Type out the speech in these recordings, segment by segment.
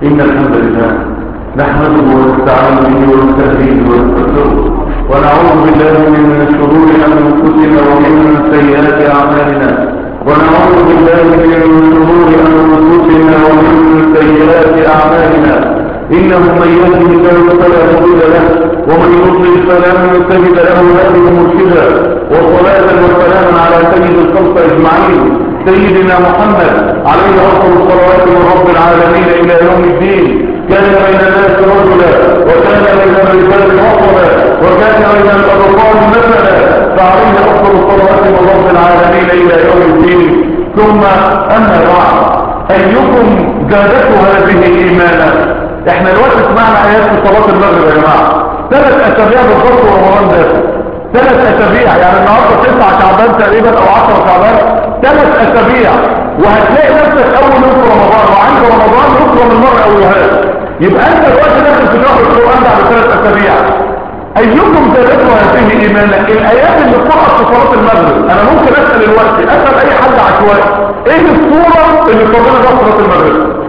إن الحمد لله نحمده ونستعين به ونستهديه ونستغفره ونعوذ بالله من شرور أنفسنا ومن سيئات أعمالنا ونعوذ بالله من شرور أنفسنا ومن سيئات أعمالنا إنه من يهده الله فلا مضل له ومن يضلل فلن تجد له هاديا مرشدا وصلاة وسلاما على سيد الخلق أجمعين سيدنا محمد عليه أفضل الصلوات من رب العالمين إلى يوم الدين كان بين الناس رجلا وكان بين الرجال وطنا وكان بين الأبطال مثلا فعليه أفضل الصلوات من رب العالمين إلى يوم الدين ثم أما بعد أيكم زادته هذه إيمانا احنا الوقت سمعنا آيات في صلاة المغرب يا جماعة ثلاث أسابيع بالضبط ورمضان ده ثلاث أسابيع يعني النهاردة تسعة شعبان تقريبا أو عشرة شعبان ثلاث أسابيع وهتلاقي نفسك أول يوم في رمضان وعند رمضان يكرم المرة أولها يبقى أنت الوقت داخل في شهر القرآن بعد ثلاث أسابيع أيكم زادته هذه إيمانا الآيات اللي قرأت في صلاة المغرب أنا ممكن أسأل الوقت أسأل أي حد عشوائي إيه الصورة اللي قرأنا بها صلاة المغرب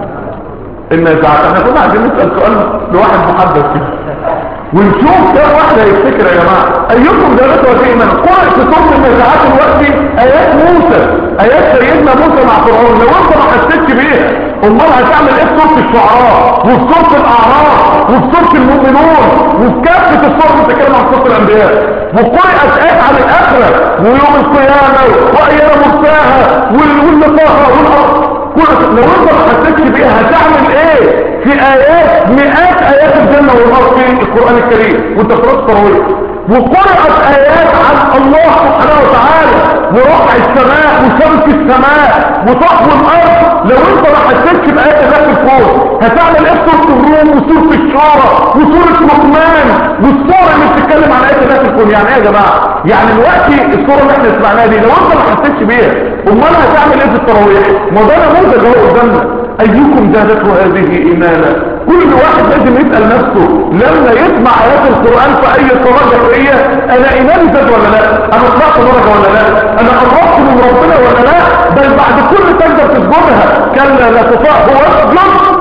النازعات احنا كنا عايزين نسأل سؤال لواحد محدث كده ونشوف كم واحد هيفتكر يا جماعة ايكم زادته هذه إيمانا قرأت في صورة النازعات الوقت آيات موسى آيات سيدنا موسى مع فرعون لو انت ما حسيتش بيها امال هتعمل ايه في سورة الشعراء وفي سورة الاعراف وفي سورة المؤمنون وفي كافة الصور بتتكلم عن سورة الانبياء وقرأت آيات عن الاخرة ويوم القيامة وايام مرساها واللقاها والارض لو انت ما حسيتش بيها هتعمل ايه في ايات مئات ايات الجنة والارض في القرآن الكريم وانت في التراويح وقرأت ايات عن الله سبحانه وتعالى ورفع السماء وشمس السماء وطحو الارض لو انت ما حسيتش بايات الله في الكون هتعمل ايه في سوره الروم وسوره الشورى وسوره لقمان والسوره اللي بتتكلم عن ايات الله في الكون يعني ايه يا جماعه يعني دلوقتي السوره اللي احنا سمعناها دي لو انت ما حسيتش بيها امال هتعمل ايه في التراويح ما ده نموذج اهو قدامنا ايكم زادته هذه ايمانا كل واحد لازم يسأل نفسه لما يسمع آيات القرآن في أي صلاة جهرية أنا إيماني زاد ولا لا أنا طلعت درجة ولا لا أنا قربت من ربنا ولا لا بل بعد كل سجدة تسجدها كلا لا تطاعه واسجد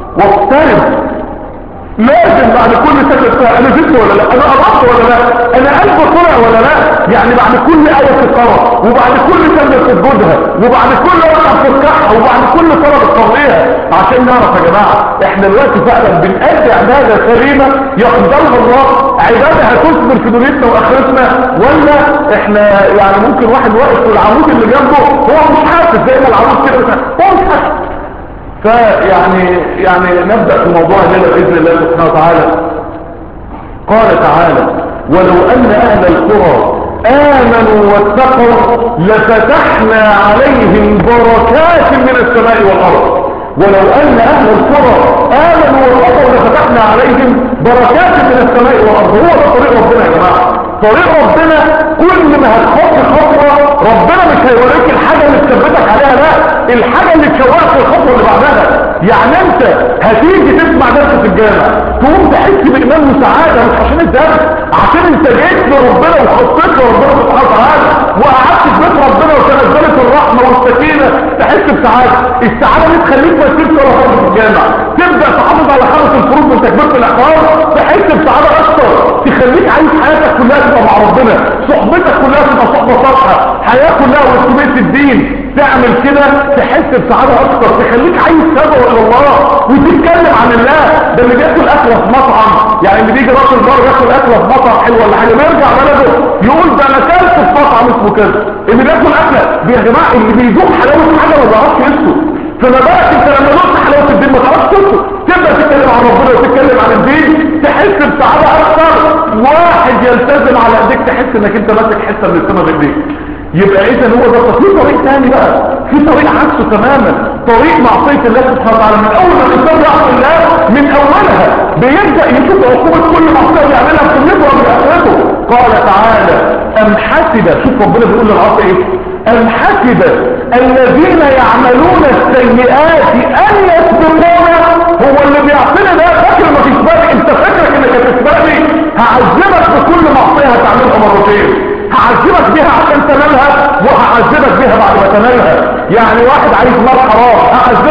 واقترب لازم بعد كل سجدة فيها أنا زدت ولا لا أنا قربت ولا لا أنا قلب طلع ولا لا يعني بعد كل آية تتقرأ وبعد كل سجدة تسجدها وبعد كل ركعة تركعها وبعد كل صلاة تصليها عشان نعرف يا جماعة احنا دلوقتي فعلا بنأدي عبادة كريمة يقبلها الله عبادة هتثمر في دنيتنا واخرتنا ولا احنا يعني ممكن واحد واقف في العمود اللي جنبه هو مش حاسس زي ما العمود كده هو مش حاسس فيعني يعني نبدأ في موضوع الليلة بإذن الله سبحانه وتعالى قال تعالى ولو أن أهل القرى آمنوا واتقوا لفتحنا عليهم بركات من السماء والأرض ولو أن أهل القرى آمنوا واتقوا لفتحنا عليهم بركات من السماء والأرض هو ده طريق ربنا يا جماعة طريق ربنا كل ما هتحط خطوة ربنا مش هيوريك الحاجة اللي تثبتك عليها لا الحاجة اللي تشوقك في الخطوة اللي بعدها يعني انت هتيجي تسمع درس في الجامع تقوم تحس بإيمان وسعادة مش عشان الدرس عشان انت جيت لربنا وخطيت لربنا سبحانه وتعالى وقعدت في بيت ربنا وتنزلت الرحمة والسكينة تحس بسعادة السعادة دي تخليك ما تسيبش ولا خالص في الجامع تبدأ تحافظ على خمس الفروض من تكبيرة الإحرام تحس بسعادة أكتر تخليك عايز حياتك كلها تبقى مع ربنا صحبتك كلها تبقى صحبة صالحة حياة كلها وسمية الدين تعمل كده تحس بسعادة اكتر تخليك عايز تدعو الى الله وتتكلم عن الله ده اللي بياكل اكله في مطعم يعني اللي بيجي راجل بار ياكل اكله في مطعم حلو ولا حاجه بيرجع بلده يقول ده انا اكلت في مطعم اسمه كذا اللي بياكل اكله يا جماعه اللي بيذوق حلاوه حاجه ما بيعرفش يسكت فما بالك انت لما ذقت حلاوه الدين ما تعرفش تسكت تبدا تتكلم عن ربنا وتتكلم عن الدين تحس بسعاده اكتر واحد يلتزم على ايديك تحس انك انت ماسك حته من السما بايديك يبقى اذا هو ده في طريق تاني بقى في طريق عكسه تماما طريق معصيه الله سبحانه وتعالى من اول ما الانسان يعصي الله من اولها بيبدا يشوف عقوبه كل معصيه بيعملها في دنيته وفي اخرته قال تعالى ام حسب شوف ربنا بيقول للعاصي ايه ام حسب الذين يعملون السيئات ان يسبقونا هو اللي بيعصينا ده فاكر ما تسبقني انت فاكرك انك هتسبقني هعذبك بكل معصيه هتعملها مرتين هعذبك بيها عشان تنالها وهعذبك بيها بعد ما تنالها يعني واحد عايز مال حرام هعذبك عشان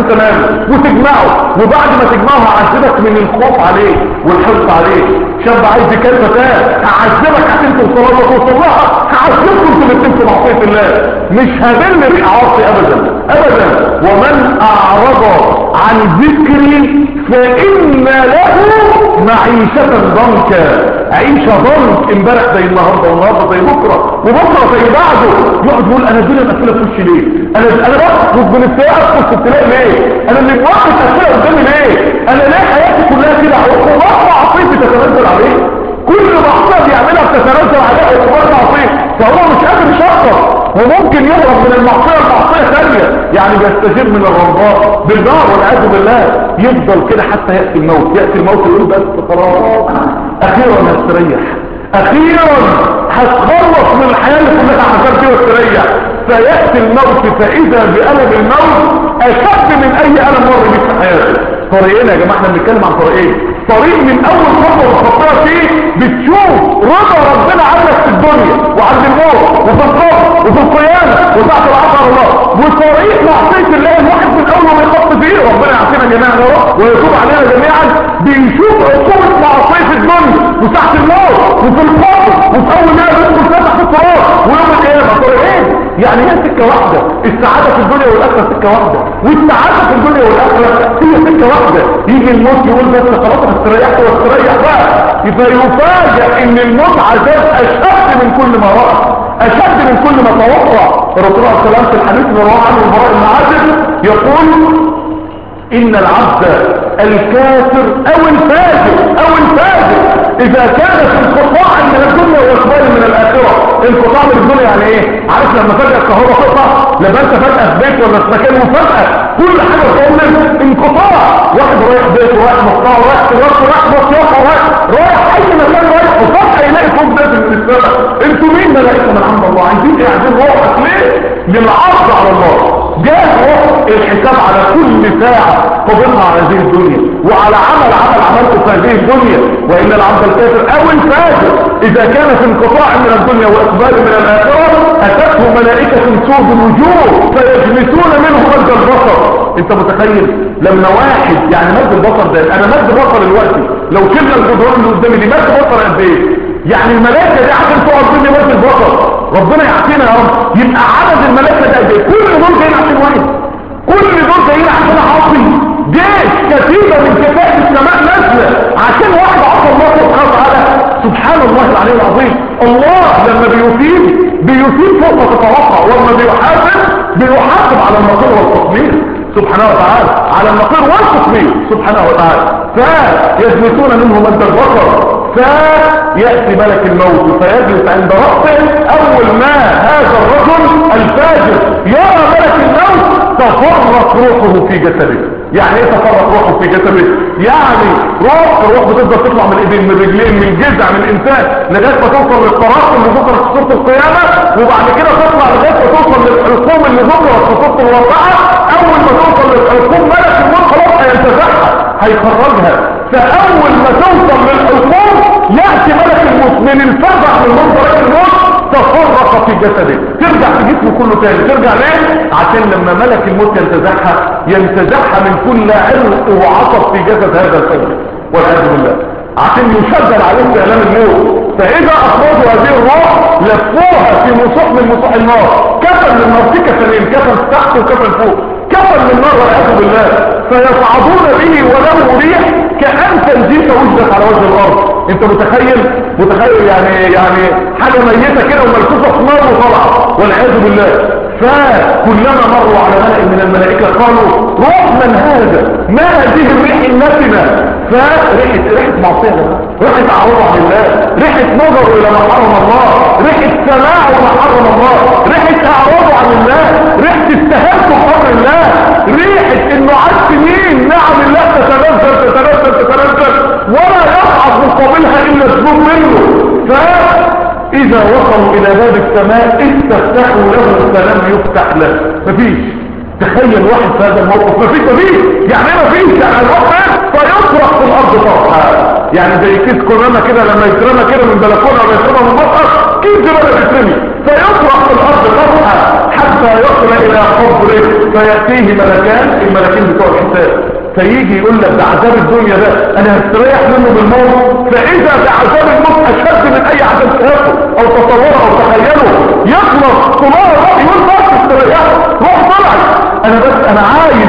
عشان تنام وتجمعه وبعد ما تجمعه هعذبك من الخوف عليه والحرص عليه شاب عايز يكلم فتاه هعذبك عشان توصل لها توصل لها هعذبكم انتوا الاثنين في معصيه الله مش هذل ريح عاصي ابدا ابدا ومن اعرض عن ذكري فان له معيشة ضنكا عيشة ضنك امبارح زي النهاردة والنهاردة زي بكرة وبكرة زي بعده يقعد يقول انا الدنيا مقفلة في وشي ليه انا انا بخرج من السيارة ادخل في ابتلاء ليه انا اللي بوقت مقفلة قدامي ليه انا ليه حياتي كلها كده عقوبات معصيتي تتنزل عليه كل معصية بيعملها بتتنزل عليه عقوبات معصية فهو مش قادر يشطر وممكن يهرب من المعصية لمعصية ثانية يعني بيستجيب من الرمضاء بالنار والعياذ بالله يفضل كده حتى يأتي الموت يأتي الموت يقول بس خلاص اخيرا هستريح اخيرا هتخلص من الحياة اللي كلها عملت فيها واستريح فيأتي الموت فاذا بألم الموت اشد من اي ألم مر بيه في حياته طريقين يا جماعة احنا بنتكلم عن طريقين طريق من اول خطوة بتخطيها فيه بتشوف رضا ربنا عنك في الدنيا وعند الموت وفي الصبر وفي القيامة وتحت العصر الله وطريق معصية الله الواحد من اول ما يخط فيه ربنا يعطينا جميعا يا رب ويتوب علينا جميعا بيشوف عقوبة معصية الدنيا وتحت الموت وفي القبر وفي اول ما يدخل فتح في الصراط ويوم القيامة طريقين يعني هي سكة واحدة السعادة في الدنيا والاخرة سكة واحدة والسعادة في الدنيا والاخرة هي سكة واحدة يجي الموت يقول بس خلاص انا استريحت واستريح بقى فيفاجئ ان الموت عذاب اشد من كل ما رأى اشد من كل ما توقع الرسول عليه السلام في الحديث اللي رواه عنه البراء المعازب يقول ان العبد الكافر او الفاجر او الفاجر اذا كان في انقطاع من الدنيا واقبال من الاخره انقطاع من الدنيا يعني ايه عارف لما فجاه الكهرباء تقطع لا انت فجاه في بيت ولا في مكان وفجاه كل حاجه تقوم انقطاع واحد رايح بيت ورايح مقطع ورايح سيارته ورايح مصيف ورايح رايح اي مكان رايح وفجاه يلاقي فوق ده من السماء انتوا مين ملائكه من عند الله عايزين ايه عايزين روحك ليه للعرض على الله جاء روح الحساب على كل ساعة قبضها على هذه الدنيا وعلى عمل عمل عملته في هذه الدنيا وإن العبد الكافر أو الفاجر إذا كان في انقطاع من الدنيا وإقبال من الآخرة أتته ملائكة سود الوجوه فيجلسون منه مد البصر انت متخيل لما واحد يعني مد البصر ده انا مد بصر دلوقتي لو شلنا الجدران اللي قدامي دي مد بصر قد ايه يعني الملائكه دي عشان تقعد مني مد البصر ربنا يعطينا يا رب يبقى عدد الملائكه ده قد ايه كل دول جايين عشان واحد كل دول جايين عشان عاصي جيش كتيبه من كتائب السماء نازله عشان واحد عصى الله سبحانه وتعالى سبحان الله العلي العظيم الله لما بيثيب بيثيب فوق ما تتوقع ولما بيحاسب بيحاسب على النقير والتصميم سبحانه وتعالى على النقير والتصميم سبحانه وتعالى فيجلسون منه مد البصر فيأتي ملك الموت فيجلس عند رأسه أول ما هذا الرجل الفاجر يرى ملك الموت تفرق روحه في جسده يعني ايه تفرق روحه في جسده يعني روح الروح بتفضل تطلع من الايدين من الرجلين من الجذع من الانسان لغايه ما توصل للطراق اللي ذكرت في سوره القيامه وبعد كده تطلع لغايه ما توصل للحلقوم اللي ذكرت في سوره الواقعه اول ما توصل للحلقوم ملك الموت خلاص هينتزعها هيخرجها فاول ما توصل للحلقوم ياتي ملك الموت من الفزع من منظر الموت تفرق في جسده ترجع في جسمه كله تاني ترجع ليه عشان لما ملك الموت ينتزعها ينتزعها من كل عرق وعصب في جسد هذا الفجر والعياذ بالله عشان يشغل عليه اعلام الموت فاذا اخرجوا هذه الروح لفوها في مسوح من مسوح النار كفن من النار في كفنين كفن تحت وكفن فوق كفن من النار والعياذ بالله فيصعدون به وله ريح كأن تنزيل وجدت على وجه الارض انت متخيل متخيل يعني يعني حاجه ميته كده وملفوفه في نار وطلع والعياذ بالله فكلما مروا على ملأ من الملائكة قالوا روح من هذا ما هذه الريح النتنة فريحة ريحة معصية ريحة عروض عن الله ريحة نظر إلى ما حرم الله ريحة سماع ما حرم الله ريحة أعراض عن الله ريحة استهانته بحر الله ريحة إنه عاد سنين نعم الله تتنزل تتنزل تتنزل ولا يصعد مقابلها إلا الذنوب منه فإذا وصلوا إلى باب السماء استفتحوا له فلم يفتح له مفيش تخيل واحد في هذا الموقف مفيش مفيش يعني ايه مفيش يعني الواحد فيطرق في الارض طرحا يعني زي كيس كرامه كده لما يترمى كده من بلكونه ولا يترمى من مطقس كيس زباله بيترمي فيطرق في الارض طرحا حتى حتى يصل الى قبره فيأتيه ملكان الملكين بتوع الحساب فيجي يقول لك ده عذاب الدنيا ده انا هستريح منه بالموت فاذا ده عذاب الموت اشد من اي عذاب تهافه او تصوره او تخيله يخلص طلوع الروح يقول بس استريحه روح طلعت انا بس انا عايز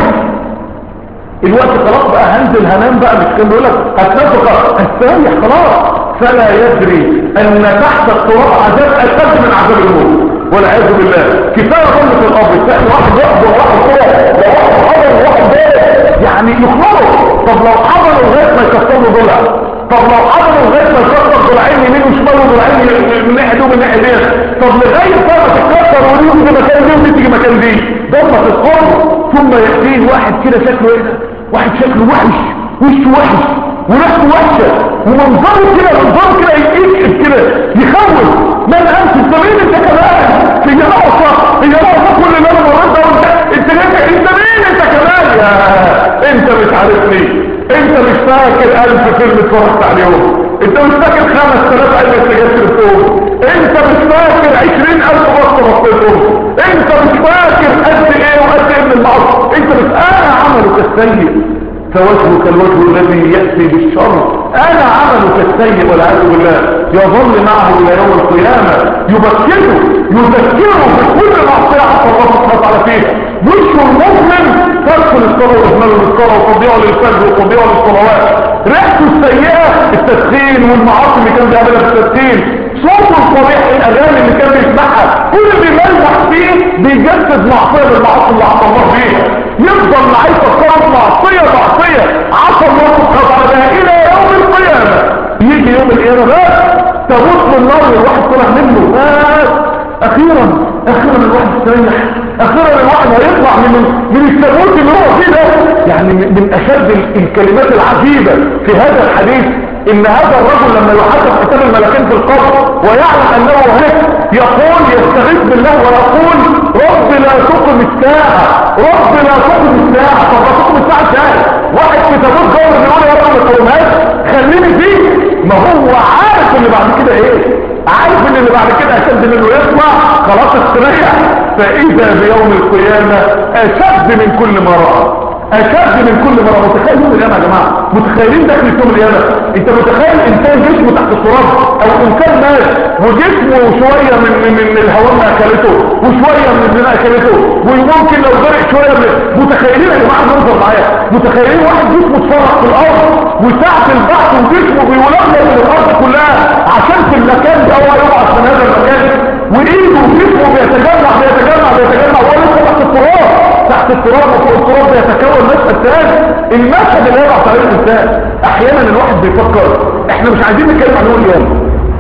الوقت خلاص بقى هنزل هنام بقى مش كان بيقول لك هتنفق هستريح خلاص فلا يدري ان تحت التراب عذاب اشد من عذاب الموت والعياذ بالله كفايه ظن في القبر تلاقي واحد يحضر واحد كده لو واحد حضر وواحد بارد يعني يخلصه طب لو حضروا لغايه ما يكسروا ضلع طب لو حضروا لغايه ما يكسر ضلعين يمين وشمال وضلعين من ناحيه دي ومن ناحيه دي طب لغايه ما تتكسر وليهم في مكان دي ودي تيجي مكان دي ضمه القبر ثم ياتيه واحد كده شكله ايه ده واحد شكله وحش وشه وحش وريحته وحشه ومنظره كده منظره كده يكشف كده يخوف من انت انت مين انت كمان هي ناقصه هي ناقصه كل اللي انا مريت ده وانت انت انت انت مين انت كمان يا انت مش عارفني انت مش فاكر الف فيلم اتفرجت عليهم انت مش فاكر خمس تلاف علبة سجاير شربتهم انت مش فاكر عشرين الف بصة بصيتهم انت مش فاكر قد ايه وقد ايه من المعصر انت مش انا عملك السيء فوجهك الوجه الذي يأتي بالشر انا عملك السيء والعياذ بالله يظل معه الى يوم القيامة يبكره يذكره بكل معصية حتى الله سبحانه وتعالى فيها وشه المؤمن ترك للصلاة واهمال للصلاة وتضيع للفجر وتضيع للصلوات ريحته السيئة التدخين والمعاصي اللي كان بيعملها في التدخين صوته الصريح الاغاني اللي كان بيسمعها كل اللي بيملح فيه بيجسد معصية بالمعاصي اللي عطى الله فيها يفضل معايا تفكرت معصية معصية عصى الله سبحانه وتعالى الى يوم القيامة يجي يوم القيامة بقى تموت من النار والواحد طلع منه بس اخيرا اخيرا الواحد استريح اخيرا الواحد هيطلع من من التابوت اللي هو فيه ده يعني من اشد الكلمات العجيبة في هذا الحديث ان هذا الرجل لما يحدث كتاب الملكين في القبر ويعلم انه هيك يقول يستغيث بالله ويقول رب لا تقم الساعة رب لا تقم الساعة طب لا تقم الساعة ازاي واحد في تابوت جوه بيقول يا رب ما تقومهاش خليني فيه ما هو عارف اللي بعد كده ايه عارف ان اللي بعد كده اشد منه يطلع خلاص استريح فاذا بيوم القيامة اشد من كل ما رأى اشد من كل مرة متخيل يوم القيامة يا جماعة متخيلين داخل يوم القيامة انت متخيل انسان جسمه تحت التراب او انسان مات وجسمه شوية من من الهواء ما اكلته وشوية من الزنا اكلته وممكن لو غرق شوية من متخيلين يا جماعة المنظر معايا متخيلين واحد جسمه اتفرق في الارض وساعة البحث وجسمه بيولغلغ من الارض كلها عشان في المكان ده هو يبعث من هذا المكان وايده وجسمه بيتجمع بيتجمع بيتجمع وهو لسه تحت التراب تحت التراب وفوق التراب بيتكون مشهد ثاني المشهد اللي يبعث عليه الانسان احيانا الواحد بيفكر احنا مش عايزين نتكلم عن يوم القيامه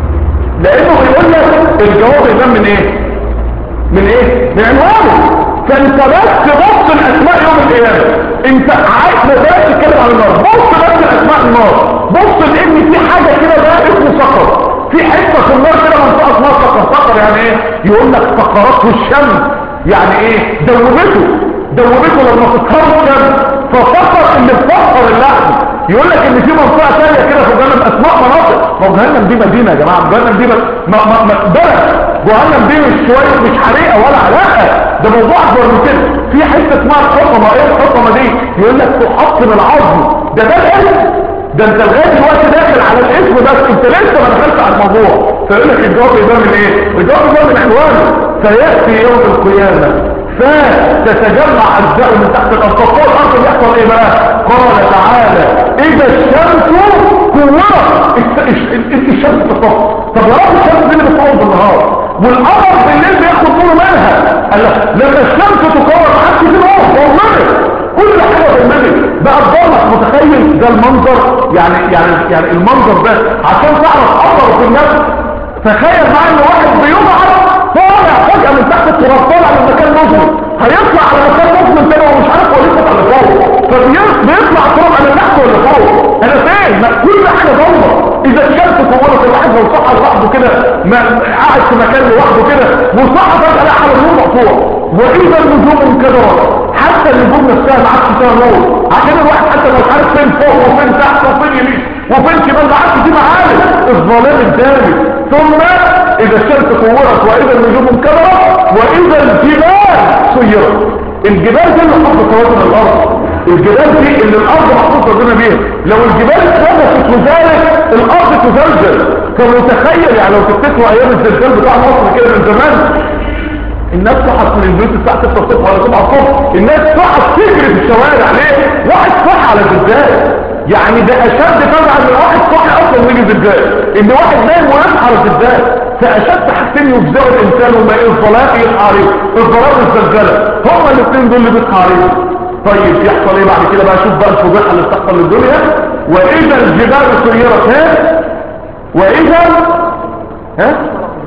لانه بيقول لك الجواب يبان من ايه من ايه من عنوانه فانت بس بص الاسماء يوم القيامه انت عايز ما بلاش تتكلم عن النار بص بس الاسماء النار بص لان في حاجه كده بقى اسمه سقر في حته في النار كده منطقه اسمها سقر سقر يعني ايه يقول لك سقرته الشمس يعني ايه دوبته دوبته لما تتخرج الشمس ففكر اللي بفكر اللحم يقول لك ان في منطقه ثانيه كده في جهنم اسماء مناطق ما هو جهنم دي مدينه يا جماعه جهنم دي ما ما ما بلد جهنم دي مش شويه مش حريقه ولا علاقه ده موضوع اكبر من كده في حته اسمها الحطمه ايه الحطمه دي يقول لك تحطم العظم ده ده الاسم ده انت لغايه دلوقتي داخل على الاسم بس انت لسه ما دخلتش على الموضوع فيقول لك الجواب يبان من ايه الجواب يبان من عنوانه فياتي يوم القيامه فتتجمع اجزاء من تحت الارض فوق الارض بيحصل ايه بقى قال تعالى اذا الشمس كورت الشمس تصف طب يا رب الشمس دي اللي بتقوم بالنهار والقمر بالليل بياخد نور منها قال لك لما الشمس تكور ما حدش يجي نور ضلمت كل حاجه ضلمت بقى الضلمه متخيل ده المنظر يعني يعني يعني المنظر ده عشان تعرف اثره في النفس تخيل معايا ان واحد بيبعث طالع فجأة من تحت التراب طالع من مكان مظلم هيطلع على مكان مظلم تاني هو مش عارف هو لسه ولا فوق فبيطلع التراب انا تحت ولا فوق انا فين ما كل حاجه ضلمه اذا الشمس كورت الواحد لو صحى لوحده كده ما قاعد في مكان لوحده كده وصحى فجأة لا على النور مقطوع واذا النجوم انكدرت حتى النجوم نفسها ما عادش فيها نور عشان الواحد حتى مش عارف فين فوق وفين تحت وفين يمين وفين شمال ما عادش دي معالم الظلام الدامي ثم اذا الشمس كورت واذا النجوم انكدرت واذا الجبال سيرت الجبال دي اللي حط توازن الارض الجبال دي اللي الارض محطوط ربنا بيها لو الجبال اتثبتت وزالت الارض تزلزل فمتخيل يعني لو تفتكروا ايام الزلزال بتاع مصر كده من زمان الناس صحت من البيوت الساعه 6 الصبح ولا 7 الصبح الناس صحت تجري في الشوارع ليه واحد صح على زلزال يعني ده اشد فزعا من واحد صاحي اصلا ويجي زلزال ان واحد نايم ويصحى على زلزال فاشد حاجتين يفزعوا الانسان وما ايه الظلام يصحى عليه الظلام والزلزله هما الاثنين دول اللي بيصحى عليهم طيب يحصل ايه بعد كده بقى شوف بقى الفضيحه اللي بتحصل للدنيا واذا الجبال سيرت ها واذا ها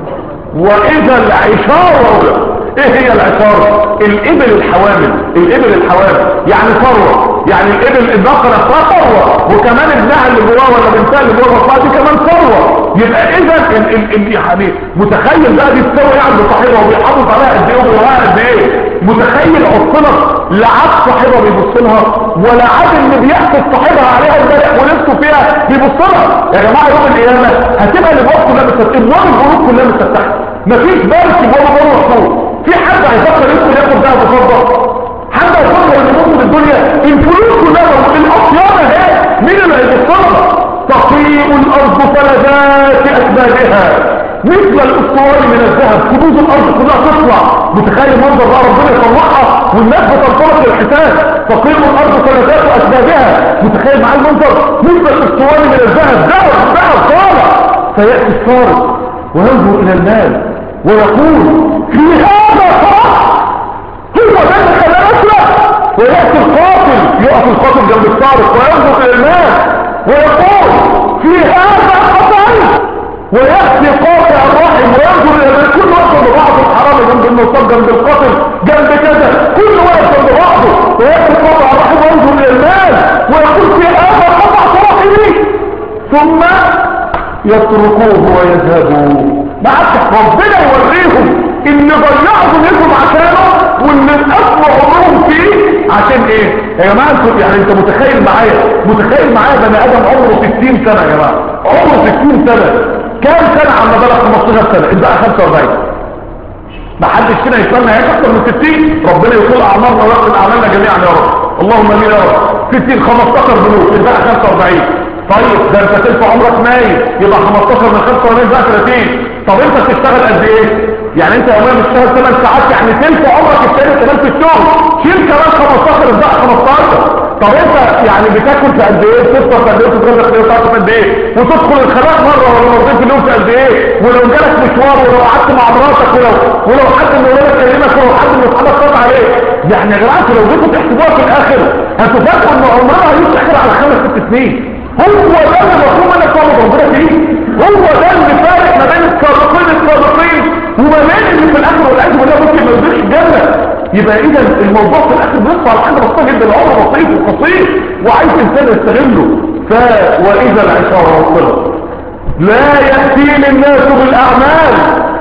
واذا العشاره ايه هي العشاره الابل الحوامل الابل الحوامل يعني ثروه يعني الابل الناقه نفسها ثروه وكمان ابنها اللي جواه ولا بنتها اللي جواه بطنها دي كمان ثروه يبقى اذا ال ال ال يعني متخيل بقى دي تساوي يعني صاحبها وبيحافظ عليها قد ايه وبيراعيها قد ايه متخيل عطلت لا عاد صاحبها بيبص لها ولا عاد اللي بيحفظ صاحبها عليها امبارح ونفسه فيها بيبص لها يا جماعه يوم القيامه هتبقى الابواب كلها متفتحه ابواب القلوب كلها متفتحه مفيش باب ابواب القلوب مفتوح في حد هيفكر يدخل ياخد ده بفضه حد هيفكر ان ممكن الدنيا الفلوس كلها الاطيان اهي مين اللي هيبص لها تقيء الارض فلذات اكبادها مثل الاسطواني من الذهب كنوز الارض كلها تطلع متخيل منظر بقى ربنا يطلعها والناس بتنطلق للحساب تقيم الارض فلذات اسبابها متخيل معاه المنظر مثل الاسطواني من الذهب ذهب ذهب طالع فياتي السارق وينظر الى المال ويقول في هذا فرق هو ده اللي خلانا اسرق وياتي القاتل يقف القاتل جنب السارق وينظر الى المال ويقول في هذا قتل ويأتي قاطع الرحم وينظر الى كل واحد جنب بعضه الحرام جنب النصاب جنب القتل جنب كذا كل واحد جنب بعضه ويأتي قاطع الرحم وينظر الى المال ويقول في هذا قطع رحمي ثم يتركوه ويذهبوا ما عادش ربنا يوريهم ان ضيعوا دنيتهم عشانه وان الاسمى عمرهم فيه عشان ايه يا جماعه انتوا يعني انت متخيل معايا متخيل معايا بني ادم عمره 60 سنه يا جماعه عمره 60 سنه كام سنه عم بلغ 15 سنه انت 45 ما حدش فينا يستنى هيك اكتر من 60 ربنا يطول اعمارنا ويغفر اعمالنا جميعا يا رب اللهم امين يا رب 60 15 بلوغ انت 45 طيب ده انت تلف عمرك نايم يبقى 15 من 45 بقى 30 طب انت بتشتغل قد ايه يعني انت يوميا بتشتغل 8 ساعات يعني تلف عمرك الثاني كمان في الشغل شيل كمان 15 بقى 15 طب انت يعني بتاكل في قد ايه بتفطر في قد ايه وتتغدى في قد ايه قد ايه وتدخل الخلاء مره ولا مرتين في اليوم في قد ايه ولو جالك مشوار ولو قعدت مع مراتك ولو ولو حد من ولادك كلمك ولو حد من اصحابك قطع عليك يعني يا جماعه لو جيتوا تحسبوها في الاخر هتفاجئوا ان عمرها هيتاخر على خمس ست سنين هو ده اللي مطلوب منك تعبد ربنا فيه هو ده اللي فارق ما بين السابقين السابقين وما بين اللي في الاخر والعياذ بالله ممكن ما يدخلش الجنه يبقى اذا الموضوع في الاخر بيطلع على حاجه بسيطه جدا العمر بسيط وقصير وعايز انسان يستغله ف واذا العشاره وصلت لا ياتيني الناس بالاعمال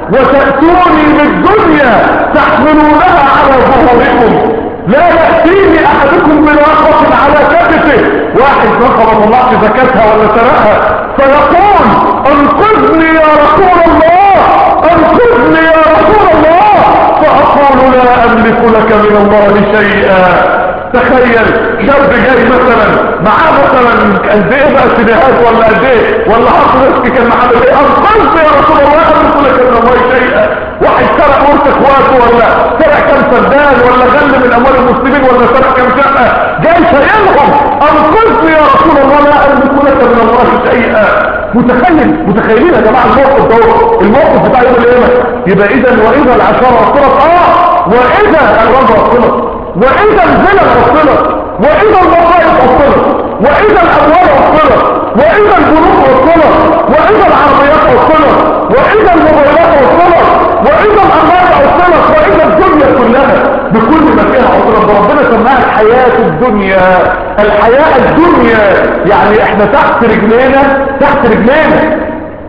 وتاتوني بالدنيا تحملونها على ظهوركم لا يأتيني احدكم بناقة على كتفه واحد نقى ما طلعش زكاتها ولا سرقها فيقول انقذني يا رسول الله انقذني يا رسول الله فاقول لا املك لك من الله شيئا تخيل شاب جاي مثلا معاه مثلا قد ايه بقى سيديهات ولا قد ايه ولا عقل رزق كان معاه ايه انقذني يا رسول الله املك لك من الله شيئا واحد سرق ورث اخواته ولا سرق كام سردان ولا غل من اموال المسلمين ولا سرق كام شقه جاي شايلهم انقذني يا رسول الله لا املك لك من الله شيئا متخيل متخيلين يا جماعه الموقف ده الموقف بتاع يوم القيامه يبقى اذا واذا العشاره وصلت اه واذا الرجل وصلت واذا الزنا وصلت واذا المصائب وصلت واذا الاموال وصلت واذا البنوك وصلت واذا العربيات وصلت واذا الموبايلات وصلت واذا الاموال وصلت واذا الدنيا كلها بكل ما فيها وصلت ربنا سماها الحياة الدنيا الحياة الدنيا يعني احنا تحت رجلينا تحت رجلينا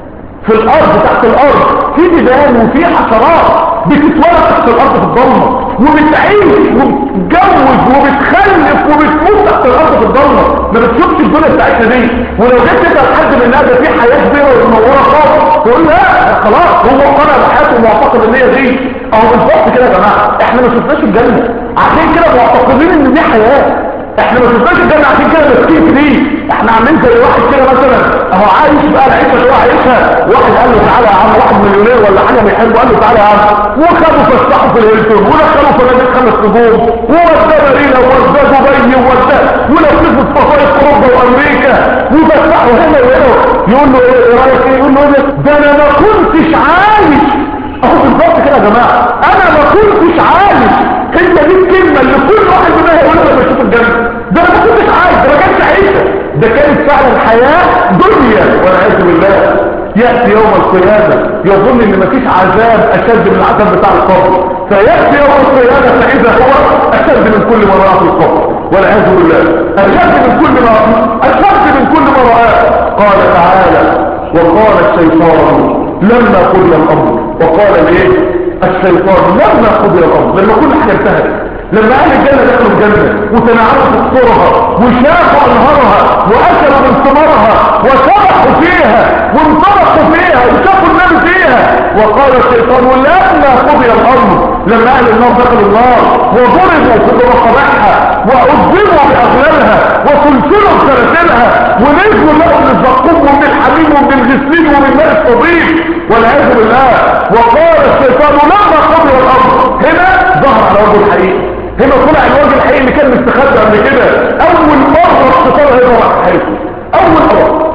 في الارض تحت الارض في جبال وفي حشرات بتتولد تحت الارض في الضلمه وبتعيش وبتتجوز وبتخلف وبتموت تحت الارض في الضلمه ما بتشوفش الدنيا بتاعتنا دي ولو جيت تسال حد من الناس في حياه كبيره ومنوره خالص تقول لا خلاص هو قنع بحياته ومعتقد ان هي دي اهو بالظبط كده يا جماعه احنا ما شفناش الجنه عشان كده معتقدين ان دي حياه احنا ما شفناش الجنه عشان كده ماسكين في دي احنا عاملين زي واحد كده مثلا اهو عايش بقى العيشه اللي هو عايشها واحد قال له تعالى يا عم واحد مليونير ولا حاجه بيحبه قال له تعالى يا عم وخدوا فسحوا في الهيلتون ودخلوا فنادق خمس نجوم ووداه مارينا ووداه دبي ووداه ولففوا في مصايف اوروبا وامريكا وفسحوا هنا وهنا يقول له ايه رايك ايه يقول له ايه ده انا ما كنتش عايش اهو بالظبط كده يا جماعه انا ما كنتش عايش انت دي الكلمه اللي كل واحد منها يقولها لما يشوف الجنه ده انا ما كنتش عايش ده ما كانش عيشه ده كانت فعلا حياه دنيا والعياذ بالله ياتي يوم القيامه يظن ان مفيش عذاب اشد من العذاب بتاع القبر فياتي يوم القيامه فاذا هو اشد من كل ما راه في القبر والعياذ بالله اشد من كل ما اشد من كل ما راه قال تعالى وقال الشيطان لما قضي الامر وقال ليه الشيطان لما قضي الامر لما كل حاجه انتهت لما اهل الجنه دخلوا الجنه وتنعموا قصورها وشافوا انهارها واكلوا من ثمارها وسبحوا فيها وانطلقوا فيها وشافوا النار فيها وقال الشيطان لما قضي الامر لما اهل النار دخلوا النار وضربوا في مقابعها وعذبوا باغلالها وسلسلوا بسلاسلها ونزلوا لهم من الزقوم ومن الحميم ومن الغسلين ومن ماء الصديق والعياذ بالله وقال الشيطان لما قضي الامر هنا ظهر على وجه الحقيقه هنا طلع الوجه الحقيقي اللي كان مستخبي قبل كده اول مره الشيطان هيظهر على حياته اول مره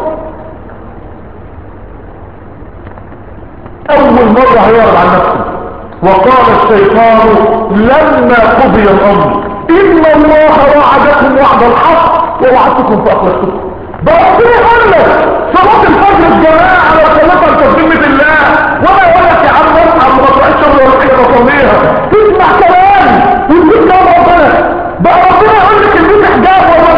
اول مره هيعرض عن نفسه وقال الشيطان لما قضي الامر ان الله وعدكم وعد الحق ووعدتكم فاخلفتكم بربنا يقول لك صلاه الفجر الجماعه لو صليتها لتقدمه الله وما يقول لك يا عم اصحى ما تروحش الشغل ولا حاجه بصليها تسمع كلام وتقول كلام ربنا بقى ربنا يقول لك البيت حجاب ولا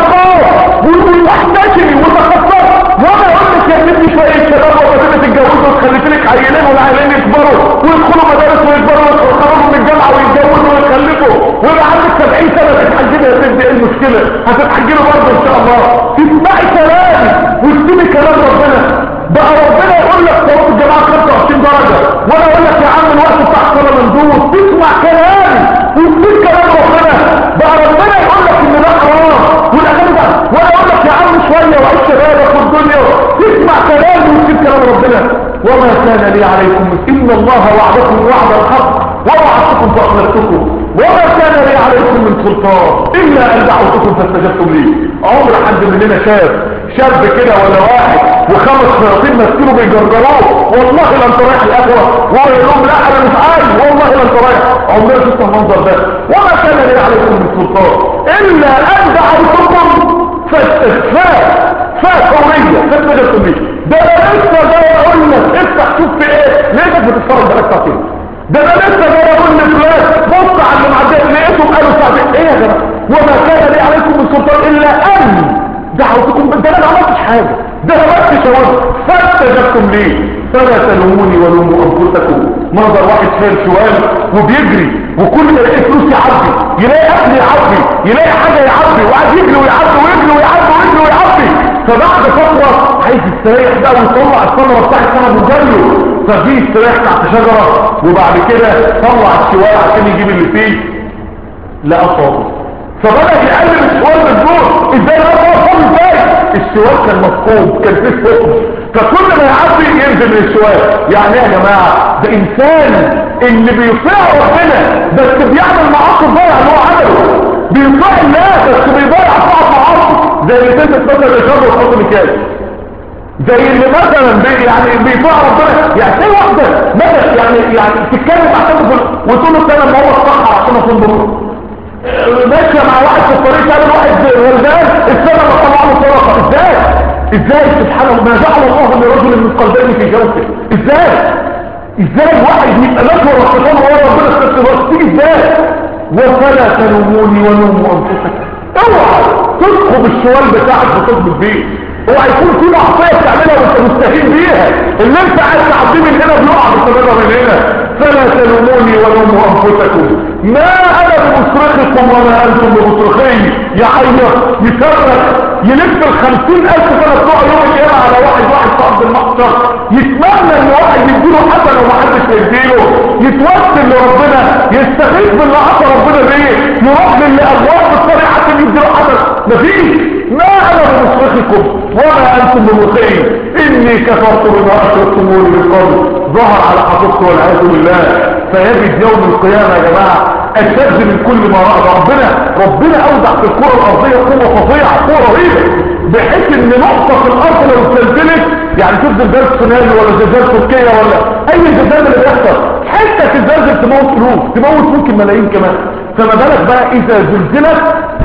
نقاب واحتشمي وتخصص وما يقول لك يا ابني شويه شباب وفتاه تتجوزوا وتخلف لك عيلين والعيلين يكبروا ويدخلوا مدارس ويكبروا ويتخرجوا من الجامعه ويتجوزوا ويخلفوا ويبقى عندك 70 سنه تتحجبي يا ستي ايه المشكله هتتحجبي برضه ان شاء الله تسمعي كلامي وتسمعي كلام ربنا بقى ربنا يقول لك صلاه الجماعه 25 درجه وانا اقول لك يا عم الوقت بتاع الصلاه مندوب تسمع كلامي وتسمع كلام ربنا بقى ربنا يقول لك ان ده حرام والاغاني ده وانا اقول لك يا عم شويه وعيش شبابك والدنيا تسمع كلامي وتسمع كلام ربنا وما كان لي عليكم ان الله وعدكم وعد الحق ووعدتكم فاخلفتكم وما كان لي عليكم من سلطان الا ان دعوتكم فاستجبتم لي عمر حد مننا شاف شاب كده ولا واحد وخمس شياطين ماسكينه بيجرجروه والله لا انت رايح القهوه وهو يقول لهم لا انا مش عايز والله لا انت رايح عمرنا شفت المنظر ده وما كان لي عليكم من سلطان الا ان دعوتكم فاستغفار فوريه فاستجبتم لي ده انا لسه جاي اقول لك افتح شوف في ايه لقيتك بتتفرج بقالك ساعتين ده انا لسه جاي اقول لفلان بص على اللي معديه لقيتهم قالوا ساعتين ايه يا جماعه وما كان لي عليكم من سلطان الا ان دعوتكم ده انا ما عملتش حاجه ده انا بس شاورت فاستجبتم لي فلا تلوموني ولوموا انفسكم منظر واحد شايل شوال وبيجري وكل ما يلاقي فلوس يعبي يلاقي اكل يعبي يلاقي حاجه يعبي وقاعد يجري ويعبي ويجري ويعبي ويجري ويعبي فبعد فتره عايز يستريح بقى ويطلع الثمره بتاعت سنه وجريه ففي استريح تحت شجره وبعد كده طلع الشوال عشان يجيب اللي فيه لقى فاضي فبدأ يقلب السؤال بالدور ازاي انا فاضي ازاي السؤال كان مفقود كان فيه فقد فكل ما يعدي ينزل من السؤال يعني ايه يا جماعه ده انسان اللي بيطيع ربنا بس بيعمل معاصي ضايع اللي هو عمله بيطيع الله بس بيضيع طاعه معاصي زي اللي تلبس مثلا الشر وتحط مكياج زي اللي مثلا بي يعني بيطيع ربنا يعني ايه واحده مثلا يعني يعني تتكلم مع حد وتقول له استنى ما هو الصح عشان اكون بكره ماشيه مع واحد في الطريق قال واحد غلبان استنى ما طلع له صدقه ازاي ازاي سبحان الله ما جعل الله لرجل من قلبين في جوفه ازاي ازاي واحد يبقى نشر الشيطان وهو ربنا في نفس الوقت تيجي ازاي وفلا تلوموني ولوموا انفسكم اوعى تدخل الشوال بتاعك وتضبط بيه اوعى يكون في معصيه بتعملها وانت مستهين بيها اللي انت عايز تعديه من هنا بيقع بسببها من هنا فلا تلوموني ولوموا انفسكم ما انا بمصرخكم وما انتم بمصرخي يعيط يصرخ يلف الخمسين الف سنة بتوع يوم القيامة على واحد واحد في ارض المحشر يتمنى ان واحد يديله حسنة ومحدش هيديله يتوسل لربنا يستغيث باللي عطى ربنا بيه يروح للي ابواب الطريق عشان يديله حسنة مفيش ما انا بمصرخكم وما انتم بمصرخين اني كفرت بما اشركتموني من قبل ظهر على حقيقته والعياذ بالله فيجد يوم القيامة يا جماعة اشد من كل ما رأى ربنا ربنا اودع في الكرة الارضية قوة فظيعة قوة رهيبة بحيث ان نقطة في الارض لو اتزلزلت يعني شوف زلزال صينية ولا زلزال تركيا ولا اي زلزال اللي بيحصل حتة تتزلزل تموت الوف تموت ممكن ملايين كمان فما بالك بقى اذا زلزلت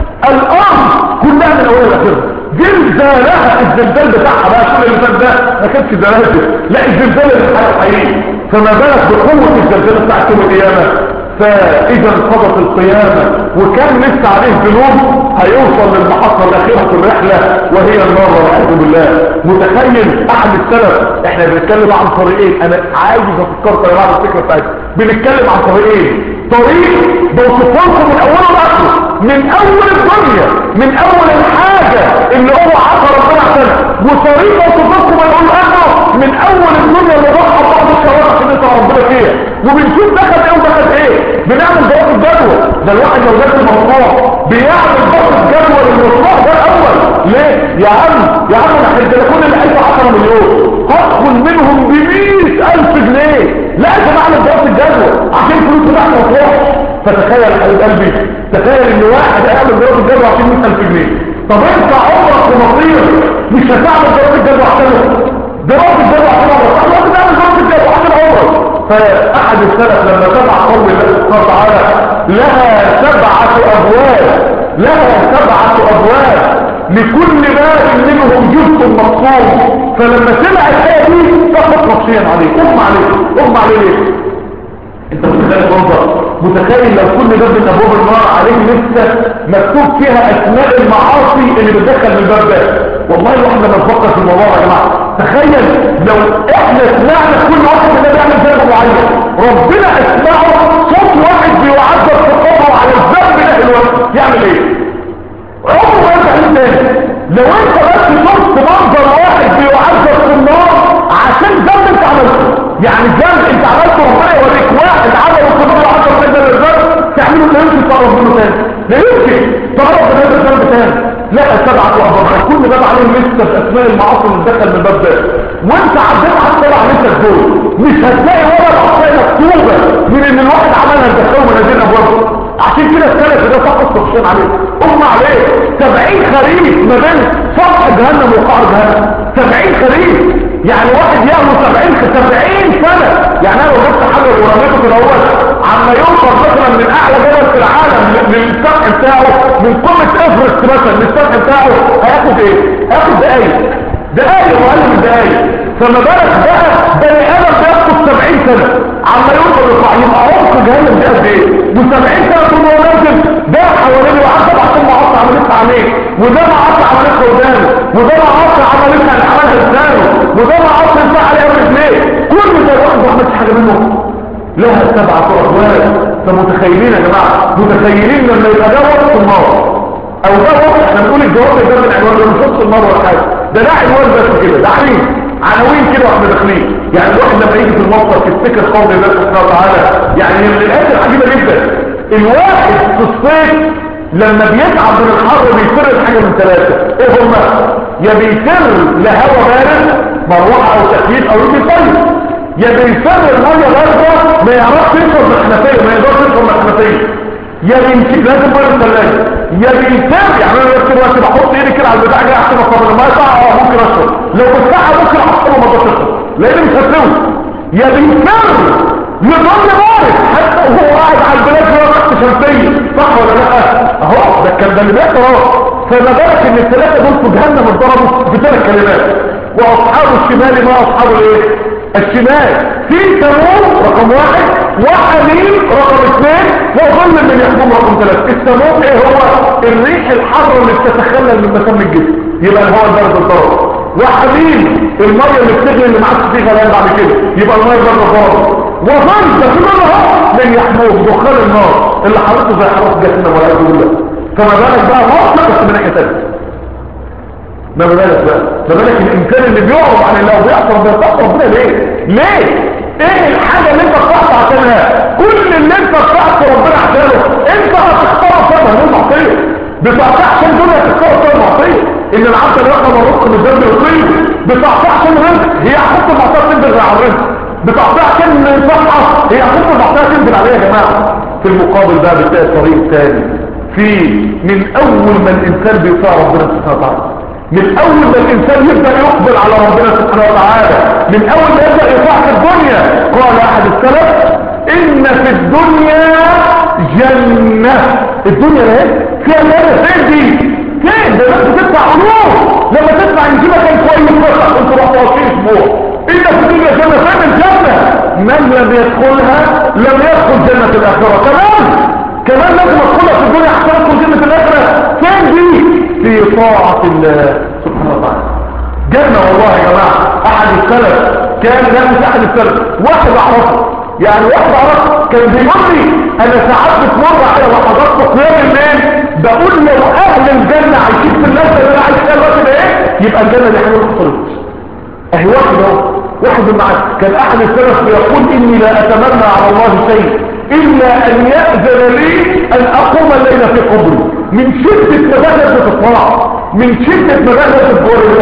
الارض كلها من اولها لاخرها زلزالها الزلزال بتاعها بقى كل اللي فات ده ما كانش زلازل لا الزلزال اللي الحقيقي فما بالك بقوة الزلزال بتاع يوم القيامة فاذا انقضت القيامة وكان لسه عليه ذنوب هيوصل للمحطة الاخيرة في الرحلة وهي النار والعياذ بالله متخيل احد السلف احنا بنتكلم عن طريقين انا عايز افكركم يا جماعه الفكره بتاعتي بنتكلم عن طريقين طريق بوصفه من اوله لاخره من اول الدنيا من اول الحاجة اللي هو عطى ربنا عشانها وطريق بوصفه من اول اخره من اول الدنيا اللي ضحى بعض الشوارع عشان يطلع ربنا فيها وبنشوف دخل ايه ودخل ايه بنعمل ضغط جدول ده الواحد لو جات الموضوع بيعمل ضغط جدول المشروع ده الاول ليه يا عم يا عم انا هدي كل اللي عايزه 10 مليون هدخل منهم ب 100000 جنيه لازم اعمل ضغط الجدول عشان الفلوس بتاعتي ما تروحش فتخيل يا حبيب قلبي تخيل ان واحد يعمل ضغط الجدول عشان 100000 جنيه طب انت عمرك في مصير مش هتعمل ضغط الجدول عشانه ضغط الجدول عشان عمرك طب انت تعمل ضغط الجدول عشان عمرك فأحد السلف لما سمع قول الله سبحانه وتعالى لها سبعة أبواب لها سبعة أبواب لكل باب منهم جزء مقصود فلما سمع الآية دي فقط نفسيا عليه أم عليه أم عليه ليه انت متخيل منظر متخيل لو كل باب من ابواب النار عليه لسه مكتوب فيها اسماء المعاصي اللي بتدخل من الباب ده والله واحنا بنفكر في الموضوع يا جماعه تخيل لو احنا سمعنا كل واحد مننا بيعمل ذنب معين ربنا اسمعه صوت واحد بيعذب في قبره على الذنب ده الوقت يعمل ايه عمره ما يرجع له تاني لو انت بس شفت منظر واحد بيعذب في النار عشان ذنب انت عملته يعني ذنب انت عملته ربنا يوريك واحد عمله في النار عشان تقدر الذنب تعمله لا يمكن تقرب منه تاني لا يمكن تقرب من هذا الذنب تاني لا سبعة أبواب كل باب عليهم لسه بأسماء المعاصي اللي دخل من الباب ده وانت عديت على السبع لسه دول مش هتلاقي ولا معصية مكتوبة من ان الواحد عملها تدخله من هذه الابواب عشان كده السلف ده فقط تخشين عليه ام عليه سبعين خريف ما بين سطح جهنم وقعر جهنم سبعين خريف يعني واحد يعمل سبعين سبعين سنة يعني انا لو جبت حاجة ورميته كده هو عما يوصل مثلا من اعلى جبل في العالم للسطح بتاعه من قمة افرست مثلا للسطح بتاعه هياخد ايه هياخد دقايق دقايق واقل من دقايق فما بالك بقى بني ادم بياخد 70 سنه عما يوصل للقاع يبقى عمق جهنم ده قد ايه و70 سنه طول ما هو نازل ده حواليه وعدى عشان معصى عملتها عليه وده معصى عملتها قدامه وده معصى عملتها اللي عملها لسانه وده معصى ينفع عليه رجليه كل ده الواحد ما عملش حاجه منهم لها سبعة أبواب فمتخيلين يا جماعة متخيلين لما يبقى ده وقت النار او ده وقت احنا بنقول الجواب ده من عنوان ده مش وقت النار ولا حاجة ده ده عنوان بس كده ده عنين عناوين كده واحنا داخلين يعني الواحد لما يجي في المصدر تفتكر قول الله سبحانه وتعالى يعني من الاخر عجيبة جدا الواحد في الصيف لما بيتعب من الحر بيفر الحاجة من ثلاثة ايه هما يا بيفر لهوا بارد مروحة او تكييف او بيطيب يا بيفر المية باردة ما يعرفش يشرب من الحنفية ما يقدرش يشرب من الحنفية يا بيمسك لازم ميه الثلاجه يا بيمسك يعني انا نفس الوقت بحط ايدي كده على البتاع كده احسن اصلا الميه ساعه اه ممكن اشرب لو بالساعه ممكن احطه ما اقدرش اشرب لان مش هتلوي يا بيمسك لظل بارد حتى وهو قاعد على البلاد جوه تحت شمسيه صح ولا لا اهو ده الكلام ده اللي بيحصل اهو فما بالك ان الثلاثه دول في جهنم اتضربوا بثلاث كلمات واصحاب الشمال ما اصحاب الايه الشمال في ثمود رقم واحد وحميم رقم اثنين وظل من يحكم رقم ثلاثة الثمود ايه هو الريح الحارة اللي بتتخلل من مسام الجسم يبقى هو البرد الضرر وحميم المية اللي بتغلي اللي معاك فيها غلال بعد كده يبقى المية البرد الضرر وظل ده كل هو من يحموه دخان النار اللي حرقته زي حرق جسمنا والعياذ بالله فما بالك بقى مصر بس من ناحية ثانية ما بالك بقى ما بالك الانسان اللي بيعرض عن الله وبيحصل بيحصل ربنا ليه ليه ايه الحاجة اللي انت بتعطى عشانها كل اللي انت بتعطى ربنا عشانه انت هتختار سبب المعصية بتعطى عشان دنيا تختار سبب المعصية ان العبد الرقم الرزق من الذنب يطيب بتعطى عشان رزق هي حط المعصية تنزل على الرزق بتعطى عشان صحة هي حط المعصية تنزل عليها يا جماعة في المقابل بقى بتلاقي الطريق الثاني في من اول ما الانسان بيطاع ربنا سبحانه وتعالى من اول ما الانسان يبدأ يقبل على ربنا سبحانه وتعالى من اول ما يبدأ يطاع في الدنيا قال احد السلف ان في الدنيا جنة الدنيا ايه فيها جنة فين دي فين ده الناس بتدفع علوم لما تدفع ان جيبك كان كويس بس كنت رحت واقفين اسبوع ان في الدنيا جنة فين الجنة من لم يدخلها لم يدخل جنة الاخرة كمان كمان لازم ادخلها في الدنيا عشان ادخل جنة الاخرة فين دي في طاعة الله سبحانه وتعالى جنة والله يا جماعة احد السلف كان لا مش احد السلف واحد اعرفه يعني واحد اعرفه كان بيقول لي انا ساعات بتمر على لحظات قيام الليل بقول لو اهل الجنة عايشين في اللذة اللي انا عايش فيها الوقت ده ايه يبقى الجنة دي حاجة ما حصلتش اهي واحد اهو واحد من معاك كان احد السلف بيقول اني لا اتمنى على الله شيء الا ان يأذن لي ان اقوم الليلة في قبري من شدة مبادئ الطاعة من شدة مبادئ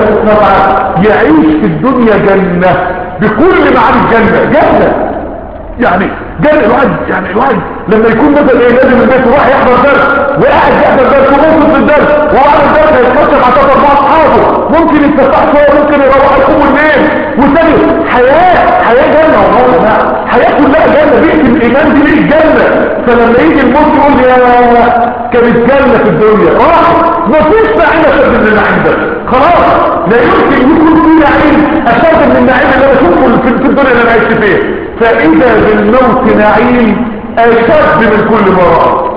الطاعة يعيش في الدنيا جنة بكل معاني الجنة جنة يعني جنة الواحد يعني الواحد لما يكون مثلا ايه نازل من البيت وراح يحضر درس وقاعد يحضر درس وممكن في الدرس وبعد الدرس هيتمشى مع ثلاث اربع اصحابه ممكن يتفتح شويه ممكن يروح يقوم الليل وثاني حياه حياه جنه والله يا جماعه حياه كلها جنه بيئه الايمان دي بيئه جنه فلما يجي الموت يقول يا كانت جنه في الدنيا راح مفيش نعيم اشد من النعيم ده خلاص لا يمكن يكون في نعيم اشد من النعيم اللي انا اشوفه في الدنيا اللي انا عشت فيها فاذا بالموت نعيم اشد من كل مرة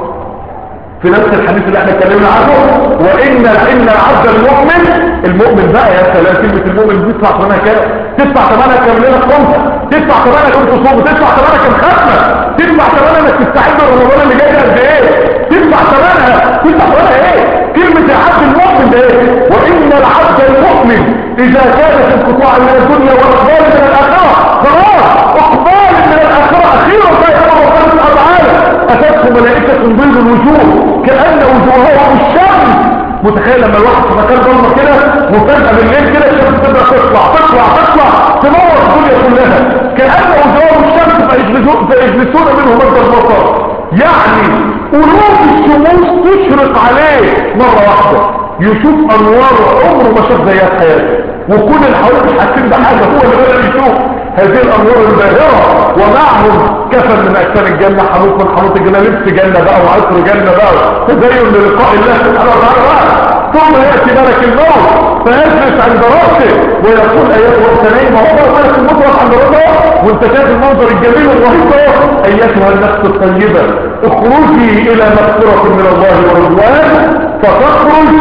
في نفس الحديث اللي احنا اتكلمنا عنه وان ان العبد المؤمن المؤمن بقى يا سلام كلمه المؤمن دي تدفع ثمنها كام تدفع ثمنها كام ليله خمسه تدفع ثمنها كام تصوم تدفع ثمنها كام ختمه تدفع ثمنها انك تستعد لرمضان اللي جاي قد ايه تدفع ثمنها تدفع ثمنها ايه كلمه العبد المؤمن ده ايه وان العبد المؤمن اذا كان في انقطاع من الدنيا واقبال من الاخره خلاص اقبال من الاخره اخيرا لا يقول ربنا سبحانه وتعالى اتتهم ملائكه بيض الوجوه كأن وجوههم الشمس متخيل لما الواحد في مكان ضلمه كده وفجأة بالليل كده الشمس تبدأ تطلع تطلع تطلع تنور الدنيا كلها كأن وجوههم الشمس فيجلسون منه مد البصر يعني قلوب الشموس تشرق عليه مرة واحدة يشوف انوار عمره ما شاف زيها في حياته وكل اللي حواليه حاسين بحاجه هو اللي بدأ يشوف هذه الانوار الباهره ومعهم كفن من اجسام الجنه حنوط من حنوط الجنه لبس جنه بقى وعطر جنه بقى تزين للقاء الله سبحانه وتعالى بقى ثم ياتي ملك الموت فيجلس عند راسه ويقول ايتها السنين ما هو ملك الموت واقف عند راسه وانت شايف المنظر الجميل الرهيب ده ايتها النفس الطيبه اخرجي الى مغفره من الله ورضوان فتخرج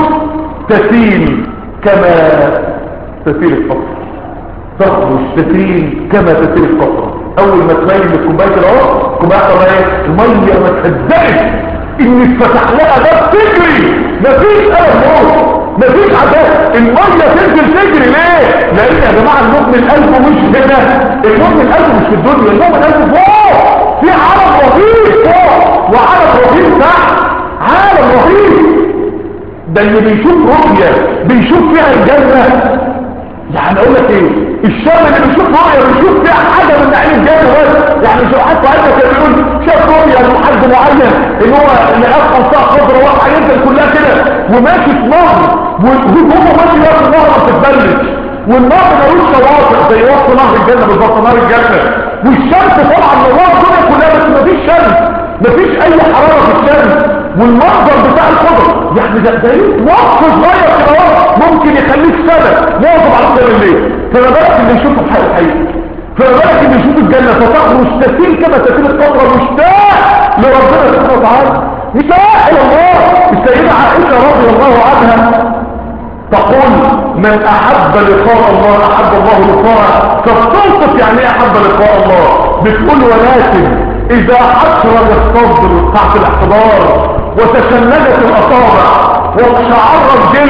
تسيل كما تسيل القطر تخرج تسيل كما تسيل القطر اول ما تميل من كوبايه العرق كوبايه ايه الميه ما تهزقش ان اتفتح لها باب تجري مفيش قلب موت مفيش عذاب الميه تنزل تجري ليه لان يا جماعه المؤمن قلبه مش هنا المؤمن قلبه مش في الدنيا المؤمن قلبه فوق في عالم رهيب فوق وعالم رهيب تحت عالم رهيب ده اللي بيشوف رؤية بيشوف فيها الجنة يعني اقول لك ايه الشاب اللي بيشوف رؤية بيشوف فيها حاجة من نعيم الجنة بس يعني مش حتى عندك بيقول شاف رؤية لحد معين ان هو لقاء خلطاء خضرا واقعة ينزل كلها كده وماشي في نهر وهو ماشي في النهر ما بتتبلش والنهر ملوش شواطئ زي وسط نهر الجنة بالظبط نهر الجنة والشمس طبعا نوار الدنيا كلها بس مفيش شمس مفيش اي حرارة في الشمس والمنظر بتاع الخضر يعني ده ده وصف صغير كده اهو ممكن يخليك سنة واظب على قيام الليل فما بالك اللي يشوف الحق الحقيقي فما بالك اللي يشوف الجنة فتخرج تسيل كما تسيل القطرة مشتاق لربنا سبحانه وتعالى مشتاق الى الله السيدة عائشة رضي الله عنها تقول من احب لقاء الله احب الله لقاءه فبتوصف يعني ايه احب لقاء الله بتقول ولكن اذا حسرج الصدر ساعة الاحتضار وتشنجت الاصابع واقشعر الجلد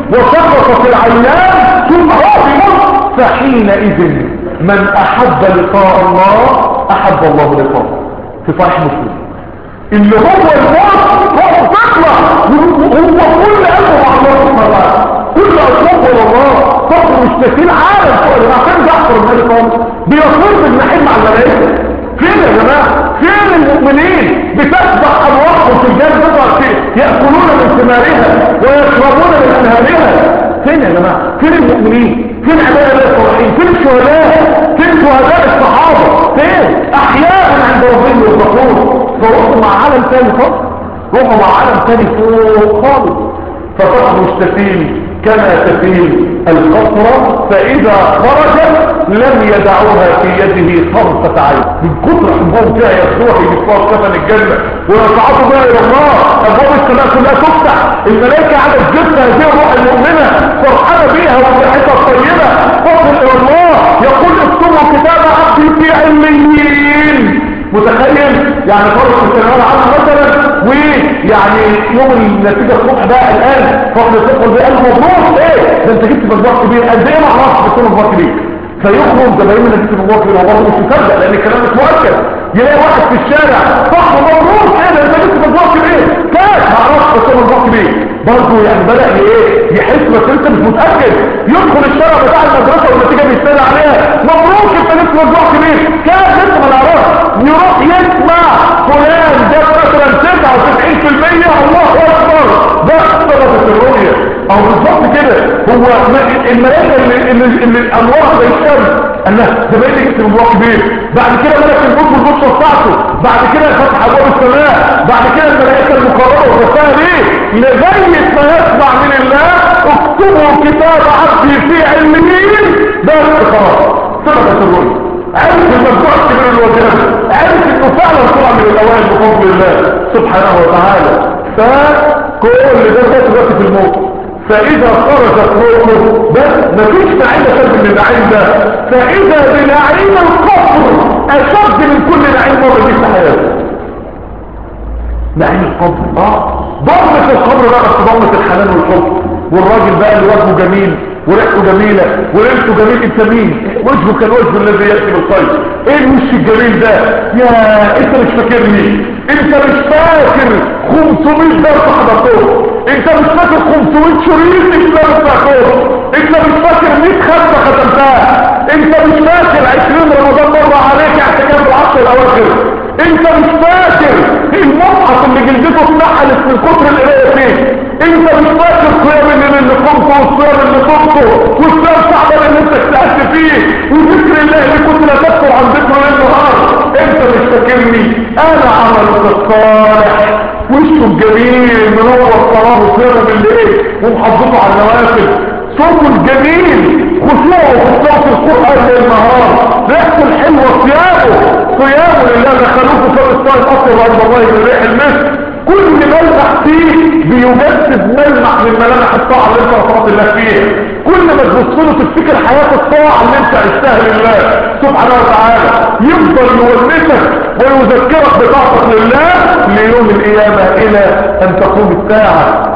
وسقطت العيان ثم هو بيموت فحينئذ من احب لقاء الله احب الله لقاءه في صحيح مسلم اللي هو الموت هو تطلع هو كل قلبه مع الله سبحانه وتعالى كل اصوات الله فقر مستثير عالم فوق اللي عشان جعفر الملك عمر بيصير بالنحيل مع الملائكه فين يا جماعه فين المؤمنين بتسبح ارواحهم في الجنه تطلع ياكلون من ثمارها ويشربون من انهارها فين يا جماعه فين المؤمنين فين عباد الله الصالحين فين الشهداء فين شهداء الصحابه فين احياء عند ربهم يرزقون فروحوا مع عالم تاني خالص روحوا مع عالم تاني فوق خالص فتصبح تسيل كما تسيل القطرة فإذا خرجت لم يدعوها في يده طرفة عين من كتر حبهم فيها يسوع يسوع كفن الجنة ويصعدوا بها إلى الله أبواب السماء كلها تفتح الملائكة على الجنة هذه الروح المؤمنة فرحانة بيها وفرحتها الطيبة فضل إلى الله يقول اكتبوا كتاب عبدي في عليين متخيل يعني فرق الثانويه العامه مثلا ويعني يوم النتيجه الصبح بقى الان فضل الثقل ده قال مبروك ايه ده انت جبت مجموع كبير قد ايه ما اعرفش بس مجموع كبير فيخرج زباين من جبت مجموع كبير والله مش مصدق لان الكلام مش مؤكد يلاقي واحد في الشارع صح مبروك ايه ده انت جبت مجموع كبير كاش ما اعرفش بس مجموع كبير برضه يعني بدا ايه يحس بس انت مش متاكد يدخل الشارع بتاع المدرسه والنتيجه بيستنى عليها مبروك انت جبت مجموع كبير كاش انت ما نعرفش يروح يسمع فلان جاب مثلا 99% الله اكبر ده ثبتت الرؤيه او بالظبط كده هو الملائكه اللي اللي, اللي انوارها زي الشمس قال لها ده بقيت جبت موضوع كبير بعد كده ملك الموت والبشرى بتاعته بعد كده فتح ابواب السماء بعد كده الملائكه المقربه وفتحها ليه لغايه ما يسمع من الله اكتبوا كتاب عبدي في علمين بس خلاص ثبتت الرؤيه عرف المجموع الكبير الوجهات عرف انه فعلا طلع من الاوائل بفضل الله سبحانه وتعالى فكل ده فات دلوقتي في الموت فاذا خرجت روحه بس مفيش نعيم اشد من النعيم ده فاذا بنعيم القبر اشد من كل نعيم مر بيه في حياته نعيم القبر اه ضمة القبر بقى بس ضمة الحنان والحب والراجل بقى اللي وجهه جميل وريحته جميلة وريحته جميل انت مين وجهه كان وجه الذي يأتي بالخير ايه الوش الجميل ده يا انت مش فاكرني انت مش فاكر 500 درس حضرته انت مش فاكر 500 شريط اسلام بتاعته انت مش فاكر 100 خمسة ختمتها انت مش فاكر 20 رمضان مر عليك اعتكاف العشر الاواخر انت مش فاكر المصحف اللي جلدته اتنحلت من كتر القرايه فيه انت مش فاكر قيام الليل اللي قمته والصيام اللي قمته والصيام شعبان اللي انت اجتهدت فيه وذكر الله اللي كنت لا تذكر عن ذكره ليل نهار انت مش فاكرني انا عملك الصالح وشه الجميل منور صلاه وصيامه بالليل ومحافظته على النوافل صوته الجميل خشوعه في صوت القرآن ليل نهار ريحته الحلوة صيامه صيامه لله دخلوه في الصائم أطلب عند الله من ريح المسك كل ملمح فيه بيجسد ملمح من ملامح الطاعة اللي انت رفضت الله فيها كل ما تبص له تفتكر حياة الطاعة اللي انت عشتها لله سبحانه وتعالى يفضل يونسك ويذكرك بطاعتك لله ليوم القيامة الى ان تقوم الساعة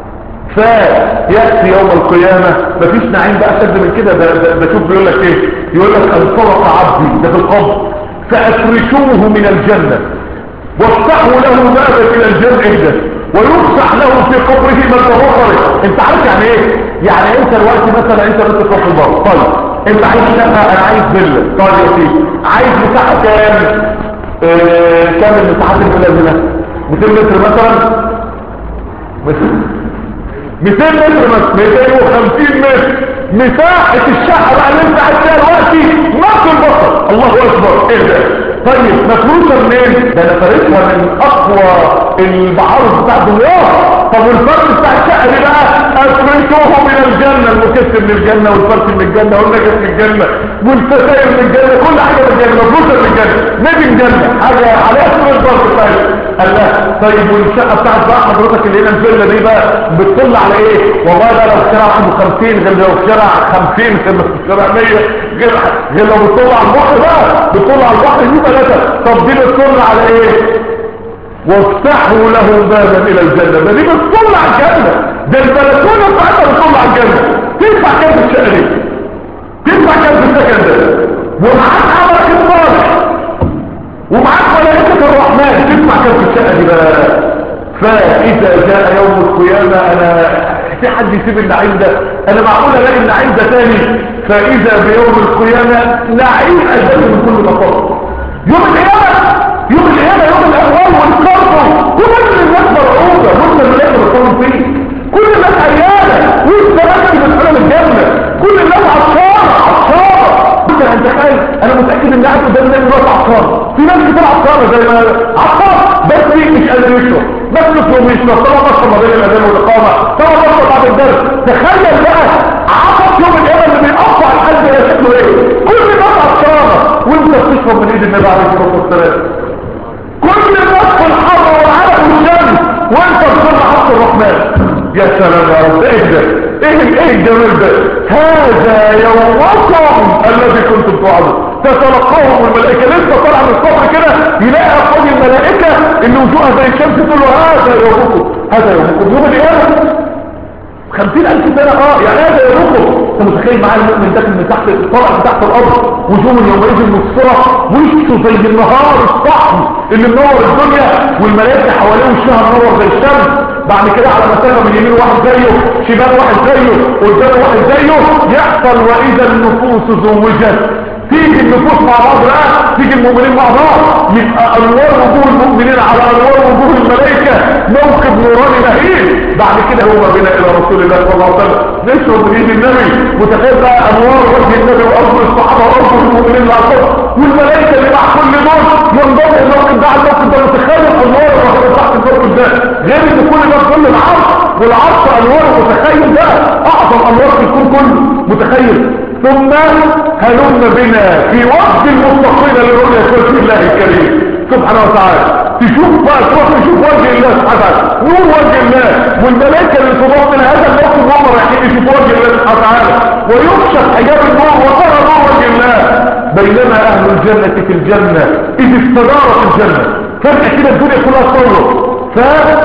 فيأتي يوم القيامة مفيش نعيم بقى أشد من كده بشوف بيقول لك ايه يقول لك انطلق عبدي ده في القبر فأفرشوه من الجنة وافتحوا له بابا الى الجنة اهدى ويفسح له في قبره من تبصره انت عارف يعني ايه يعني انت الوقت مثلا انت بس تروح البر طيب انت عايز شقه انا عايز فيلا طيب يا سيدي عايز مساحه كام اه كام المساحات الفيلا هنا 200 متر مثلا 200 متر مثلا 250 متر مساحة الشقة بقى اللي انت عايز فيها دلوقتي نص البصر الله اكبر ايه ده طيب مفروشة منين ده انا فارسها من اقوى المعارض بتاع دمياط طب والفرش بتاع الشقة دي بقى افرشوه من الجنة المكسر من الجنة والفرش من الجنة والنجس من الجنة والستاير من الجنة كل حاجة من الجنة مفروشة من الجنة نبي الجنة حاجة عليها سور الفرش بتاعي قال لا طيب والشقة بتاعت بقى حضرتك اللي هنا الفيلا دي بقى بتطل على ايه والله بقى لو الشارع 51 غير لو الشارع 50 غير لو الشارع 100 غير غير لو بتطل على البحر بقى بتطل على البحر دي ثلاثة طب دي بتطل على ايه وافتحوا له بابا الى الجنة ده دي بتطل على الجنة ده البلكونه بتاعتها بتطل على الجنه تدفع كام في الشقه دي تدفع كام في السكن ده ومعاك عملك الصالح ومعاك ملائكه الرحمن تدفع كام في الشقه دي بقى فاذا جاء يوم القيامه انا في حد يسيب النعيم ده انا معقول الاقي النعيم ده تاني فاذا بيوم القيامه نعيم اشد من كل مقام يوم القيامه يوم القيامه يوم الاهوال والكرب كل الناس مرعوبه وانت الملائكه بتقوم فيه كل الناس عيانه وانت راكب بتحلم الجنه كل الناس عطشانه عطشانه انت انت تخيل انا متاكد ان قاعد قدام الناس دلوقتي عطشان في ناس كتير عطشانه زي ما عطشان بس مش قادر يشرب بس يطلب ويشرب طبعا بشرب ما بين الاذان والاقامه طبعا بشرب بعد الدرس تخيل بقى عطش يوم القيامه اللي بيقطع القلب ده شكله ايه كل الناس عطشانه وانت بتشرب من ايد النبي عليه الصلاه والسلام كل الناس في الحر والعرق والشمس وانت بتطلع عبد الرحمن يا سلام يا رب ايه ده ايه ايه الجمال ده هذا يومكم الذي كنتم توعدون تتلقاهم الملائكه لسه طالع من الصبر كده يلاقي افراد الملائكه اللي وجوهها زي الشمس تقول له هذا يومكم هذا يومكم يوم القيامه خمسين ألف سنة اه يعني هذا يروحه انت متخيل معايا المؤمن ده من تحت طالع من تحت الأرض وجوه يومئذ مسفرة وشه زي النهار الصحن اللي منور الدنيا والملائكة حواليه وشها منور زي الشمس بعد كده على مسافة من يمين واحد زيه شمال واحد زيه قدام واحد زيه يحصل وإذا النفوس زوجت تيجي النفوس مع بعض بقى تيجي المؤمنين مع بعض يبقى انوار وجوه المؤمنين على انوار وجوه الملائكه موقف نوراني مهين بعد كده هو بنا الى رسول الله صلى الله عليه وسلم نشرب من ايد النبي متخيل بقى انوار وجه النبي وارض الصحابه وارض المؤمنين اللي على الارض والملائكه اللي مع كل دول ينضم الموقف ده على الموقف ده متخيل الانوار اللي تحت الموقف ده غير ان كل ده كل العرش والعرش انوار متخيل ده اعظم انوار في الكون كله متخيل ثم هلم بنا في وقت المتقين لرؤية وجه الله الكريم سبحانه وتعالى تشوف بقى تروح تشوف وجه الله سبحانه وتعالى نور وجه الله والملائكة اللي تضاف من هذا الموقف وهم رايحين يشوفوا وجه الله سبحانه وتعالى ويكشف حجاب النور وترى نور وجه الله بينما اهل الجنة في الجنة اذ استدارت الجنة فجأة كده الدنيا كلها تصور ف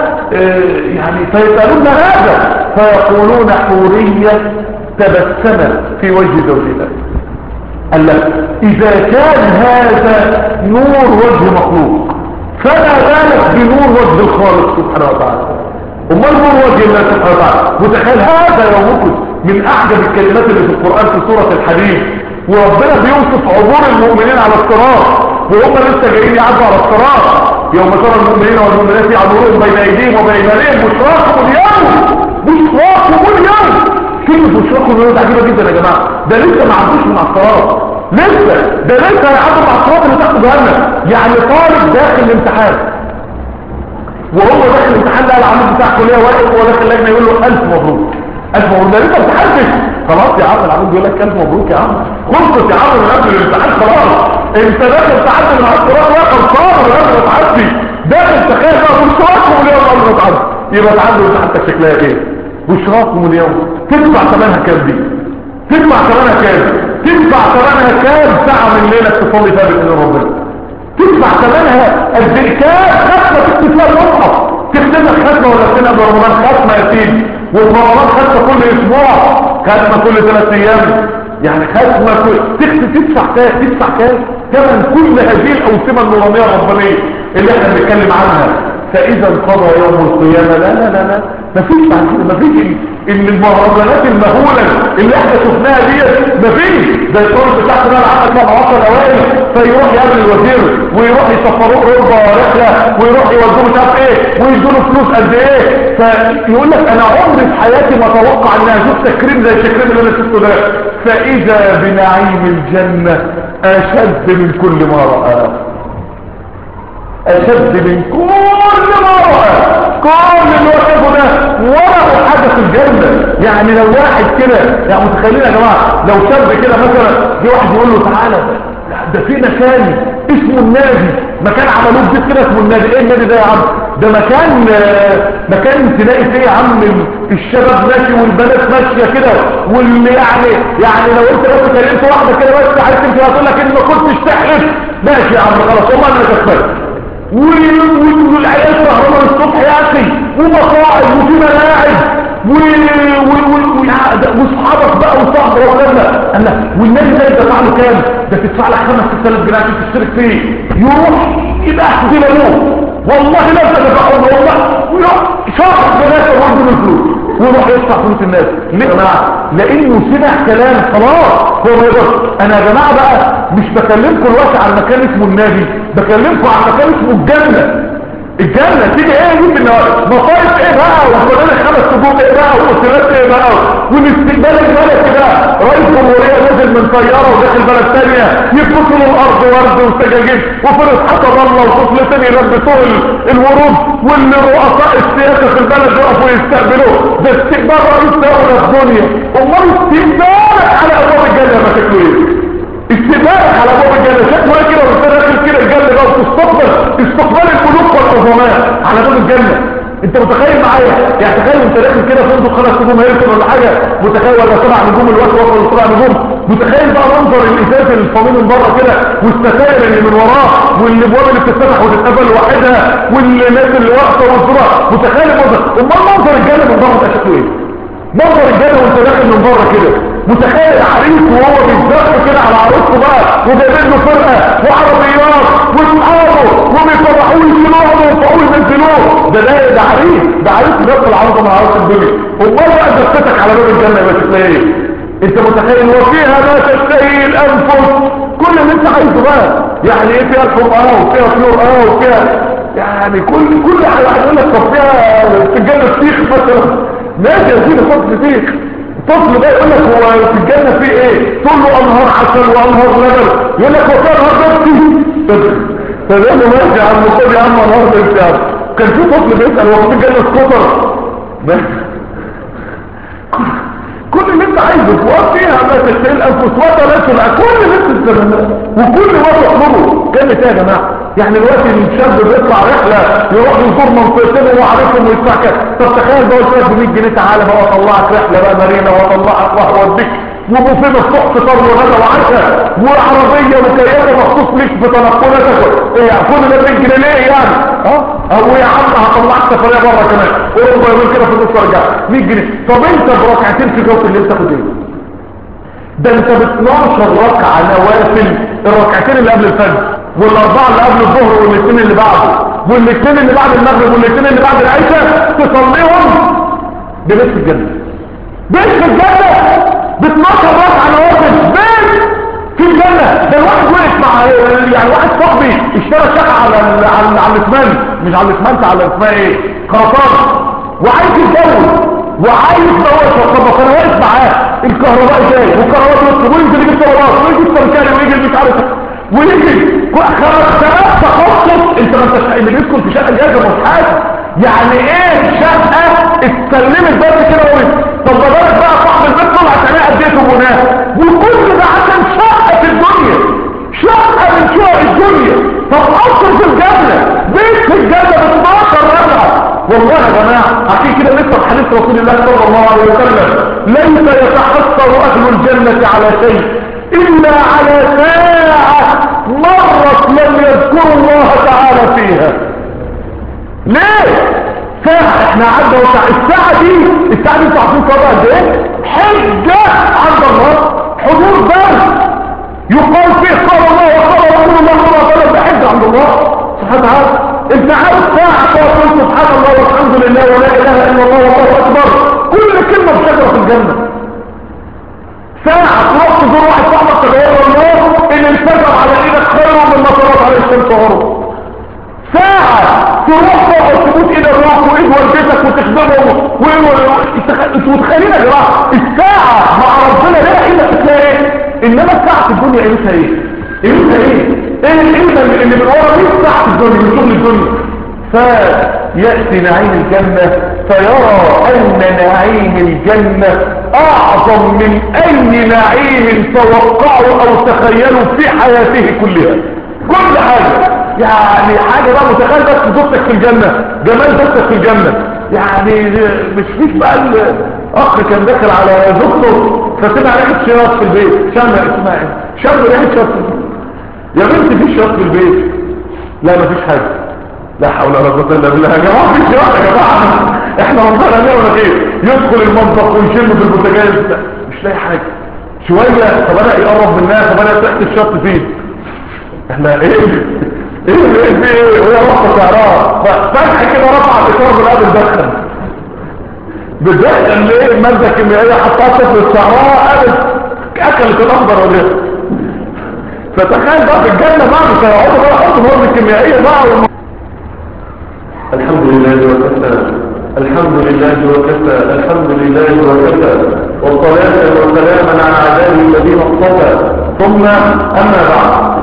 يعني فيسألون هذا فيقولون حورية تبسمت في وجه زوجها قال لك اذا كان هذا نور وجه مخلوق فما بالك بنور وجه الخالق سبحانه وتعالى امال نور وجه الله سبحانه وتعالى متخيل هذا يومكم من اعجب الكلمات اللي في القرآن في سورة الحديث وربنا بيوصف عبور المؤمنين على الصراط وهم لسه جايين يعدوا على الصراط يوم ترى المؤمنين والمؤمنات يعبرون بين ايديهم وبين ايديهم بشراكم اليوم بشراكم اليوم كلمة بشراكم اليوم عجيبة جدا يا جماعة ده لسه ما عدوش من على الصراط لسه ده لسه هيعدوا مع الصراط اللي تحت جهنم يعني طالب داخل الامتحان وهو داخل الامتحان لقى العميد بتاع الكليه واقف وهو داخل اللجنه يقول له الف مبروك الف مبروك ده لسه امتحنتش خلاص يا عم العميد بيقول لك الف مبروك يا عم خلصت يا عم من قبل الامتحان خلاص انت داخل تعدي من على الصراط واقف صابر من قبل ما تعدي داخل تخيل بقى بشراكم اليوم قبل ما تعدي يبقى تعدي امتحانتك شكلها ايه بشراكم اليوم تدفع ثمنها كام دي تدفع ثمنها كام تدفع ثمنها كام ساعه من ليلك تصلي فيها باذن ربنا تدفع ثمنها قد ايه كام ختمه تكتب فيها المصحف تختمها ختمه ولا تختمها برمضان ختمه يا سيدي وفي رمضان ختمه كل اسبوع ختمه كل ثلاث ايام يعني ختمه كل تختم تدفع كام تدفع كام ثمن كل هذه الاوسمه النورانيه الربانيه اللي احنا بنتكلم عنها فاذا انقضى يوم القيامه لا لا لا لا مفيش بعد كده مفيش ان المهرجانات المهوله اللي احنا شفناها ديت مفيش ده الطرق بتاعت ده العمل كان عصر الاوائل فيروح يقابل الوزير ويروح يسفروه ربع رحله ويروح يودوه مش عارف ايه ويدوا له فلوس قد ايه فيقول لك انا عمري في حياتي ما اتوقع ان اشوف تكريم زي التكريم اللي انا شفته ده فاذا بنعيم الجنه اشد من كل ما رأى اشد من كل ما رأى كل اللي هو شافه ده ولا حاجه في الجنه يعني لو واحد كده يعني متخيلين يا جماعه لو شاب كده مثلا في واحد يقول له تعالى ده في مكان اسمه النادي مكان عملوه جديد كده اسمه النادي ايه النادي ده يا عم ده مكان مكان تلاقي فيه يا عم الشباب ماشي والبنات ماشيه كده واللي يعني يعني لو انت بس كلمت واحده كده بس عايز تمشي هتقول لك ان ما كنتش تحلف ماشي يا عم خلاص والله انا كسبت والعيال سهرانه الصبح يا اخي ومصاعد وفي ملاعب و... و... و... و... واصحابك بقى وصاحبه وكذا قال لك والنبي ده يدفع له كام ده تدفع لك 5000 جنيه عشان تشترك فيه يروح يبقى احسن له والله لا تدفع له والله ويروح شهر بنات وعنده الفلوس ويروح يدفع فلوس الناس ليه يا جماعه لانه سمع كلام خلاص هو ما يقدرش انا يا جماعه بقى مش بكلمكم دلوقتي عن مكان اسمه النبي بكلمكم عن مكان اسمه الجنه الجنة تيجي ايه يجيب النهار مصارف ايه بقى وكلنا خمس سجود ايه بقى واسرات ايه بقى والاستقبال الملكي ده رئيس جمهورية نازل من طيارة وداخل بلد تانية يفصلوا الارض ورد وسجاجين وفرس حسب الله وفصل تاني يلبسوه الورود والرؤساء السياسة في البلد يقفوا يستقبلوه ده استقبال رئيس دولة في الدنيا امال استقبالك على ابواب الجنة ما شكله ايه استقبالك على ابواب الجنة شكله ايه كده وانت داخل كده الجنة بقى وتستقبل استقبال الملوك والعظماء على باب الجنة انت متخيل معايا يعني تخيل انت داخل كده فندق خمس نجوم هيلتون ولا حاجه متخيل ولا سبع نجوم الوقت ولا سبع نجوم متخيل بقى منظر الازاز الصميم من بره كده والستاير اللي من وراه والابواب اللي بتتفتح وتتقفل لوحدها والناس اللي واقفه والصوره متخيل المنظر امال منظر الجنه من بره ده شكله ايه منظر الجنه وانت داخل من بره كده متخيل عريس وهو بيتزق كده على عروسته بقى وجايبين له فرقه وعربيات واصحابه وبيفرحوه يشيلوه ويرفعوه ينزلوه ده ده ده عريس ده عريس بيدخل العروضه من عروس الدنيا امال بقى دفتك على باب الجنه يا باشا ايه انت متخيل وفيها ما تشتهي الانفس كل اللي انت عايزه بقى يعني ايه فيها الحب اه وفيها طيور اه وفيها يعني كل كل حاجه هيقول لك طب فيها في الجنه فسيخ مثلا ماشي يا سيدي خد فسيخ طفل ده يقول لك هو في الجنة فيه ايه تقول له انهار عسل وانهار لبن يقول لك هو فيه انهار بيبسي فده له ماشي يا عم خد يا عم انهار بيبسي يا عم كان في طفل بيسأل هو في الجنة سكوتر كل اللي انت عايزه فوق فيها ما تشتري الانفس وتناسل كل اللي انت تتمناه وكل ما تطلبه كان ايه يا جماعه يعني دلوقتي الشاب بيطلع رحله يروح يزور منطقتين وهو عارفهم ويدفع كده طب تخيل بقى قلت لك ب 100 جنيه تعالى بقى اطلعك رحله بقى مارينا واطلعك واوديك وبوفيه مفتوح فطار وغدا وعشاء وعربيه مكيفه مخصوص ليك في تنقلاتك ايه كل ده 100 جنيه ليه يعني اه او يا عم هطلعك سفريه بره كمان اوروبا يومين كده في النص وارجع 100 جنيه طب انت بركعتين في جوه الليل تاخد ايه ده انت ب 12 ركعه نوافل الركعتين اللي قبل الفجر والاربعه اللي قبل الظهر والاثنين اللي بعده والاثنين اللي بعد المغرب والاثنين اللي بعد العشاء تصليهم ببيت الجنه بيت في الجنه ب 12 ركعه نوافل بيت في الجنه ده الواحد وقف مع يعني واحد صاحبي اشترى شقه على ال على ال على الاسمنت مش على الاسمنت على اسمها ايه خرطان وعايز يتجوز وعايز دوت طب انا واقف معاه الكهرباء جاي والكهرباء بيطلب وينزل يجيب طلبات ويجي السمكري ويجي مش عارف ويجي خمس سنوات تخصص انت ما انتش اللي بيسكن في شقه جاهزه مش حاجه يعني ايه شقه اتسلمت بس كده وقت طب ما بالك بقى صاحب البيت طلع تلاقي قد ايه بناه وكل ده عشان شقه في الدنيا شقه من شقق الدنيا طب اصل في الجنه بيت في الجنه ب 12 ركعه والله يا جماعه عشان كده لسه في حديث رسول الله صلى الله عليه وسلم ليس يتحسر اهل الجنه على شيء الا على ساعه مرت لم يذكروا الله تعالى فيها ليه ساعة احنا عدى وساعة الساعة دي الساعة دي تعطيك وضع قد ايه حجة عند الله حضور بس يقال فيه قال الله وقال رسول الله صلى الله عليه وسلم بحجة عند الله سبحانه وتعالى انت عارف ساعة تقول سبحان الله والحمد لله ولا اله الا الله والله اكبر كل كلمة بشجرة في الجنة ساعة تروح تزور واحد صاحبك تغير الله ان الفجر على ايدك خير من طلعت على الشمس غرب ساعة تروح تقعد تموت ايد الروح وايد والدتك وتخدمهم انتوا متخيلين يا جماعة الساعة مع ربنا ليها قيمة تلاقي ايه انما الساعة في الدنيا قيمتها ايه قيمتها ايه ايه القيمة اللي من ورا 100 ساعة في الدنيا من شغل الدنيا فيأتي نعيم الجنة فيرى أن نعيم الجنة أعظم من أي نعيم توقعوا أو تخيلوا في حياته كلها كل حاجة يعني حاجة بقى متخيل بس زوجتك في الجنة جمال زوجتك في الجنة يعني مش فيش بقى الأخ كان داخل على زوجته فسمع ريحة شياط في البيت شم اسمها ايه شم ريحة شياط في البيت يا بنت في شياط في البيت لا مفيش حاجة لا حول ولا قوه الا بالله يا جماعه في شياط يا جماعه احنا منظرنا ليه ولا ايه يدخل المطبخ ويشم في البوتاجاز مش لاقي حاجه شويه فبدا يقرب منها فبدا تحت الشط فيه احنا ايه ايه ايه في ايه وهي رفع شعرها فجأة كده رفع الاطار من قبل دخل بتدخل ليه مادة كيميائية حطها في شعرها قبل اكلت الاخضر ولا ايه فتخيل بقى في الجنة بقى مش هيقعدوا بقى يحطوا مواد كيميائية بقى والم... الحمد لله وكفى الحمد لله وكفى الحمد لله وكفى والصلاة والسلام على عباده الذين اصطفى ثم أما بعد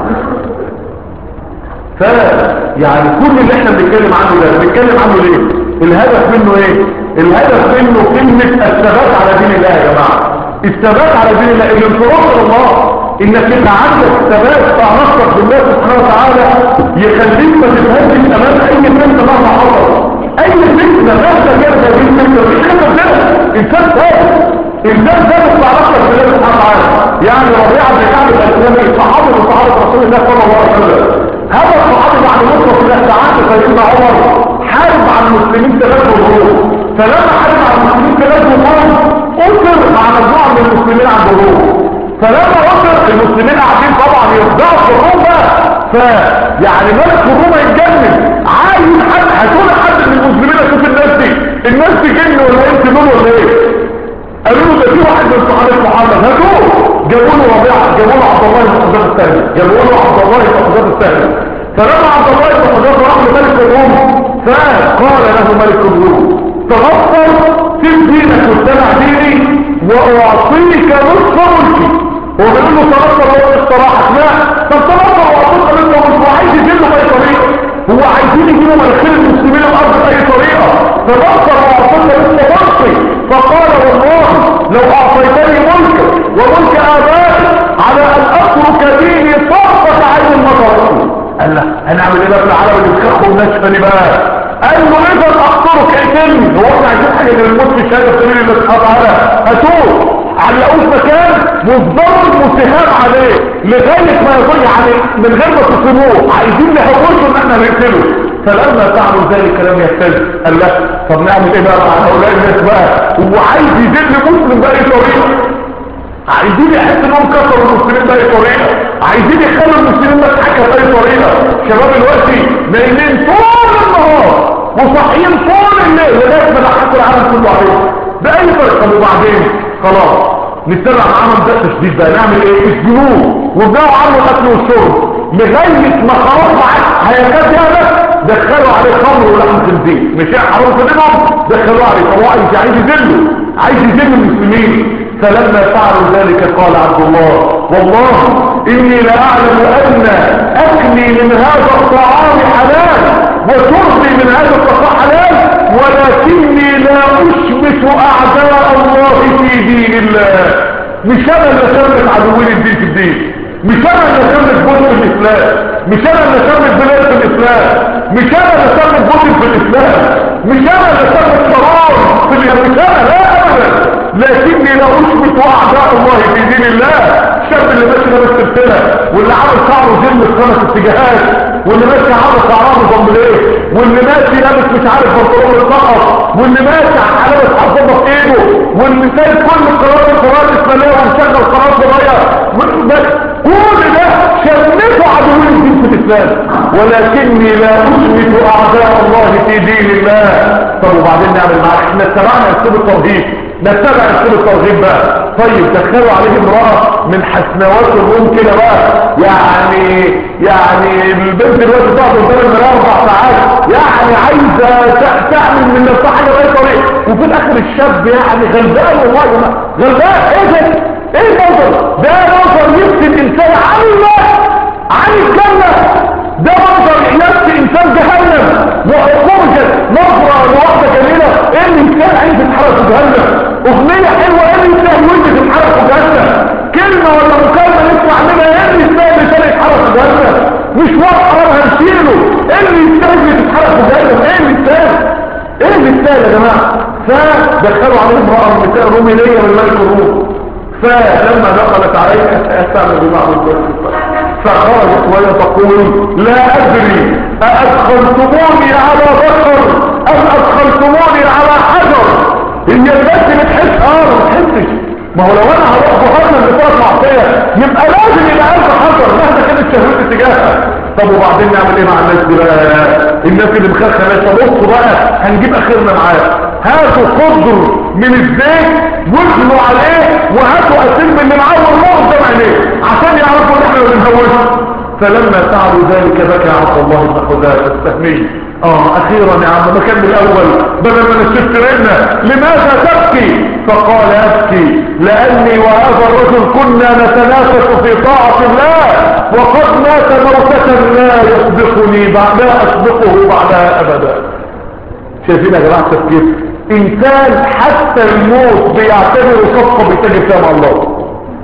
ف يعني كل اللي احنا بنتكلم عنه ده بنتكلم عنه ليه الهدف منه ايه الهدف منه كلمة الثبات على دين الله يا جماعة الثبات على دين الله الانفراط الله انك يبقى عندك ثبات تعرفك بالله سبحانه وتعالى يخليك ما تتهزش امام اي فتنه مهما حصل اي فتنه مهما كانت هذه الفتنه مش خطر كده انسان ثابت انسان ثابت تعرفك بالله سبحانه وتعالى يعني ربيعه بن كعب الاسلامي صحابي من صحابه رسول الله صلى الله عليه وسلم هذا الصحابي بعد نصرة الله تعالى سيدنا عمر حارب على المسلمين ثلاث ظهور فلما حارب على المسلمين ثلاث ظهور أسر مع مجموعة من المسلمين عن ظهور فلما أسر المسلمين قاعدين طبعا يفضعوا في الروم بقى فيعني ملك الروم يتجنن عايز حد هتقول حد من المسلمين اشوف الناس دي الناس دي جن ولا انت دول ولا ايه قالوا له ده في واحد من صحابه محمد هاتوه جابوا له ربيعه جابوا له عبد الله بن حذافه الثاني جابوا له عبد الله بن حذافه الثاني فلما عبد الله بن حذافه راح لملك الروم فقال له ملك الروم تغفر سيب دينك واتبع ديني واعطيك نصف ملكي هو بيقول له تغفر هو الصراحه لا طب تغفر واعطيك نصف ملكي وعايز يجيبه باي طريقه هو عايزين يجيبوا مناخير المسلمين الارض باي طريقه تغفر واعطيك نصف ملكي فقال والله لو اعطيتني ملك وملك ابائي على ان اترك ديني طرفة عين ما تركته قال له هنعمل ايه بقى في العالم اللي بتخخوا الناس فاني بقى قال له اذا اقتلك اقتلني هو احنا عايزين حاجه من الموت في شهاده سبيل الله سبحانه وتعالى هاتوه علقوه في مكان مصدر مسهام عليه لغايه ما يقول يعني من غير ما تصيبوه عايزين نهوشه ان احنا نقتله فلما فعلوا ذلك لم يهتز قال لا طب نعمل ايه بقى مع هؤلاء الناس بقى هو عايز يذل مسلم باي طريقه عايزين يحس انهم كسروا المسلمين باي طريقه عايزين يخلوا المسلمين متحكم باي طريقه شباب دلوقتي نايمين طول النهار وصاحيين طول الليل لغايه ما ضحكوا العالم كله عليهم باي طريقه طب وبعدين خلاص نتبع معاهم ده تشديد بقى نعمل ايه اسجنوه وابداوا عنه الاكل والشرب لغايه ما خلاص معاك هيكاد يهلك دخلوا عليه خمر ولحم خنزير مش حرام في دينهم دخلوا عليه طب هو عايز عايز يذله عايز يذل المسلمين فلما فعلوا ذلك قال عبد الله والله اني لاعلم ان اكلي من هذا الطعام حلال وشربي من هذا الطعام حلال ولكني لا اشمت اعداء الله في دين الله مش انا اللي سمت عدوين الدين في الدين مش انا اللي سمت بوت في الاسلام مش انا اللي سمت بلاد في الاسلام مش انا اللي سمت بوت في الاسلام مش انا اللي سمت قرار في الاسلام لا ابدا لكني لا اشمت اعداء الله في دين الله الشاب اللي ماشي لابس سلسله واللي عامل شعره زل في خمس اتجاهات واللي ماشي عامل شعره ضمبليه واللي ماشي لابس مش عارف بنطلون السقط واللي ماشي على لابس حصبه في ايده واللي سايب كل القرارات القرارات الاسلاميه ومشغل قرارات صغيره بس كل ده شمته عدوين الدين في الاسلام ولكني لا اشمت اعداء الله في دين الله طب وبعدين نعمل معاه احنا اتبعنا اسلوب الترهيب نتبع اسلوب الترغيب بقى طيب دخلوا عليه امرأة من حسنوات الروم كده بقى يعني يعني البنت دلوقتي تقعد قدام المرايه اربع ساعات يعني عايزه تعمل من نفسها حاجه باي طريقه وفي الاخر الشاب يعني غلبان والله يا جماعه غلبان ايه ده؟ ايه المنظر؟ ده منظر يبكي الانسان عن الله عن الجنه ده منظر نفس انسان جهنم وعقوبة نظرة لواحدة جميلة ايه الانسان عايز يتحرك في جهنم اغنية حلوة ايه الانسان وانت تتحرك في جهنم كلمة ولا مكالمة نسمع منها ايه الانسان اللي يتحرك في جهنم مش واحد حرام هنشيله ايه الانسان اللي يتحرك في جهنم ايه الانسان ايه الانسان يا جماعة فدخلوا عليه امرأة من نساء رومينية من ملك الروم فلما دخلت عليه استعمل بمعنى الكفر فخرجت وهي تقول لا أدري أأدخلتموني على بشر أم أدخلتموني على هي الناس بتحس اه ما بتحسش ما هو لو انا هروح بحرنا لفرق معصية يبقى لازم يبقى قلب حذر مهما كانت شهوتي اتجاهها طب وبعدين نعمل ايه مع الناس دي بقى الناس اللي مخخنه بصوا بقى هنجيب اخرنا معاه هاتوا قدر من الزيت واغلوا عليه وهاتوا اسم من معاه معظم عليه عشان يعرفوا ان احنا ما بنهوش فلما فعلوا ذلك بكى عبد الله بن حذافه السهمي اه اخيرا يا عم ما كان من الاول بدل ما نشفت لنا لماذا تبكي فقال ابكي لاني وهذا الرجل كنا نتنافس في طاعة الله وقد مات موتة لا يسبقني بعد لا اسبقه بعدها ابدا شايفين يا جماعة تفكير انسان حتى الموت بيعتبره صفقة بيتجه فيها مع الله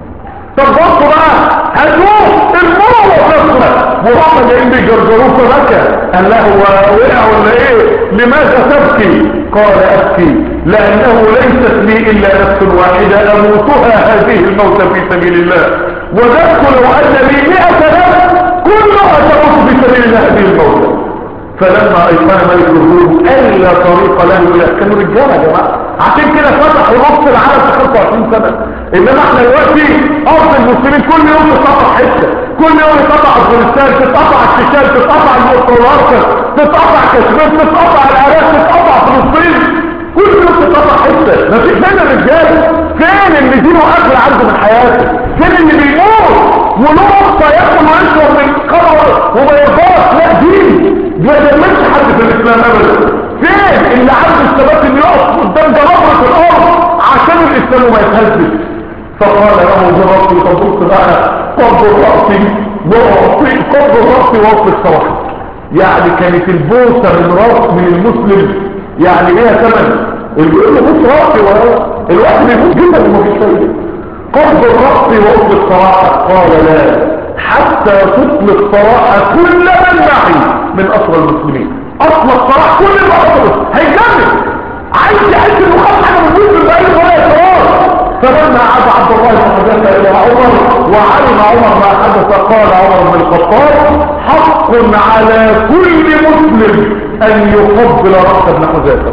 طب بصوا بقى هتشوف الموت نفسه وهم جايين بيجرجروه فبكى قال له هو وقع ولا ايه لماذا تبكي قال ابكي لانه ليست لي الا نفس واحده اموتها هذه الموت في سبيل الله وذلك لو ان لي مئة نفس كلها تموت في سبيل الله هذه الموت فلما ايقان ملك الروم الا طريق له الى كانوا رجاله يا جماعه عشان كده فتحوا نص العالم في 25 سنه انما احنا دلوقتي ارض المسلمين كل يوم تتقطع حته كل يوم يتقطع افغانستان تتقطع الشيشان تتقطع المستورات تتقطع كشمير تتقطع العراق تتقطع فلسطين كل يوم تتقطع حته ما فيش فين الرجال فين اللي دينه اكل عنده من حياته فين اللي بيموت وله نقطه ياكل ويشرب من قبر وما يرضاش لا دين ما يدمرش حد في الاسلام ابدا فين اللي عنده الثبات انه يقف قدام جبابره الارض عشان الاسلام ما يتهزش فقال له جربت تبص بقى قبض راسي واعطي قبض راسي واعطي الصراحه يعني كانت البوسه من راس من المسلم يعني ليها ثمن اللي بيقول له بص راسي الواحد بيموت جدا وما فيش فايده قبض راسي واعطي الصراحه قال لا حتى تطلق صراحه كل من معي من أسرى المسلمين أطلق صراحة كل المعصر هيجنن عايز يحس انه خد حاجة من المسلم بأي ولا يترار فلما عاد عبد الله بن حذافة إلى عمر وعلم عمر ما حدث قال عمر بن الخطاب حق على كل مسلم أن يقبل رأس ابن حذافة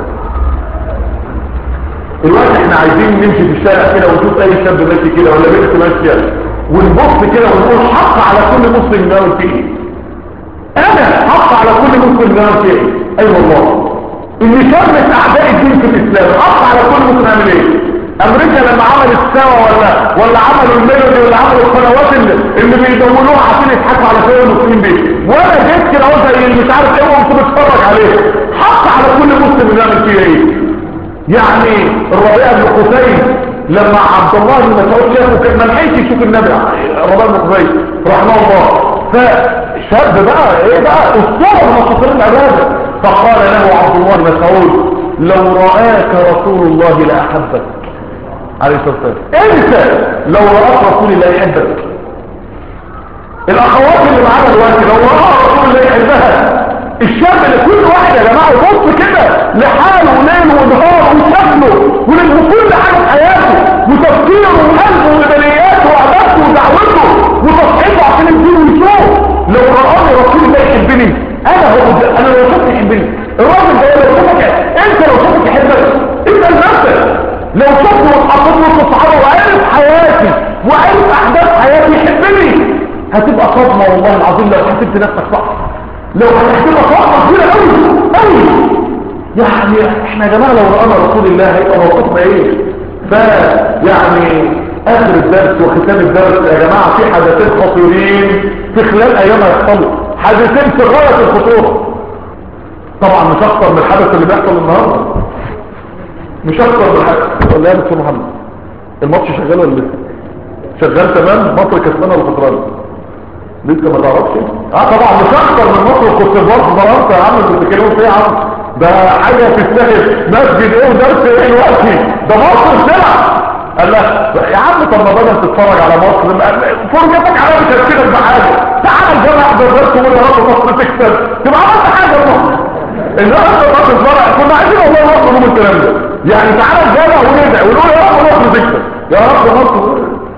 الوقت احنا عايزين نمشي في الشارع كده ونشوف اي شاب ماشي كده ولا بنت ماشيه ونبص كده ونقول حق على كل مسلم ناوي فيه انا حق على كل مسلم نعمل فيه اي أيوة والله اللي شرت اعداء الدين في الاسلام حق على كل مسلم نعمل ايه امريكا لما عملت سوا ولا ولا عملوا الميلودي ولا عملوا القنوات اللي, اللي بيدولوها عشان يضحكوا على شويه المسلمين بيه وانا جيت كده اهو زي اللي مش عارف ايه وقمت بتفرج عليه حق على كل مسلم نعمل فيه ايه يعني الربيع بن قتيل لما عبد الله بن مسعود شافه كان ما لحقش يشوف النبي الربيع بن قتيل رحمه الله فشاب بقى ايه بقى اسطوره من اساطير العباده فقال له عبد الله بن مسعود لو راك رسول الله لاحبك عليه الصلاه والسلام انت لو راك رسول الله يحبك الاخوات اللي معانا دلوقتي لو راى رسول الله يحبها الشاب اللي كل واحد يا جماعه يبص كده لحاله وليل ونهار وشكله ولله كل حاجه في حياته وتفكيره وقلبه وبنياته وعبادته ودعوته وتصحيحه عشان الدين ويشوف لو رآني رسول الله يحبني انا هو انا لو شفت يحبني الراجل ده لو شفتك انت لو شفتك يحبك انت لنفسك لو شفت واتحطيت وسط الصحابه وعرف حياتي وعرف احداث حياتي يحبني هتبقى صدمه والله العظيم لو حسبت نفسك صح لو هتحسبها صدمه كبيره قوي قوي يعني احنا يا جماعه لو رانا رسول الله هيبقى موقفنا ايه فيعني اخر الدرس وختام الدرس يا جماعه في حدثين خطيرين في خلال ايام هيحصلوا حدثين في غايه الخطوره طبعا مش اكتر من الحدث اللي بيحصل النهارده مش اكتر من الحدث ولا يا دكتور محمد الماتش شغال ولا لسه شغال تمام مصر كسبانه ولا خسرانه لسه ما تعرفش اه طبعا مش اكتر من مصر وكوتيفوار في فرنسا يا عم انتوا بتتكلموا في ايه يا عم ده حاجه تستاهل مسجد ايه ودرس ايه دلوقتي ده مصر سلع قال لا يا عم طب ما بدل تتفرج على مصر فرجتك على مش هتكلم بحاجه تعال الجامعه احضر درس وقول يا رب مصر تكسب تبقى عملت حاجه لمصر النهارده مصر تتفرج كنا عايزين والله مصر نقول الكلام ده يعني تعالى الجامعه وندعي ونقول يا رب مصر تكسب يا رب مصر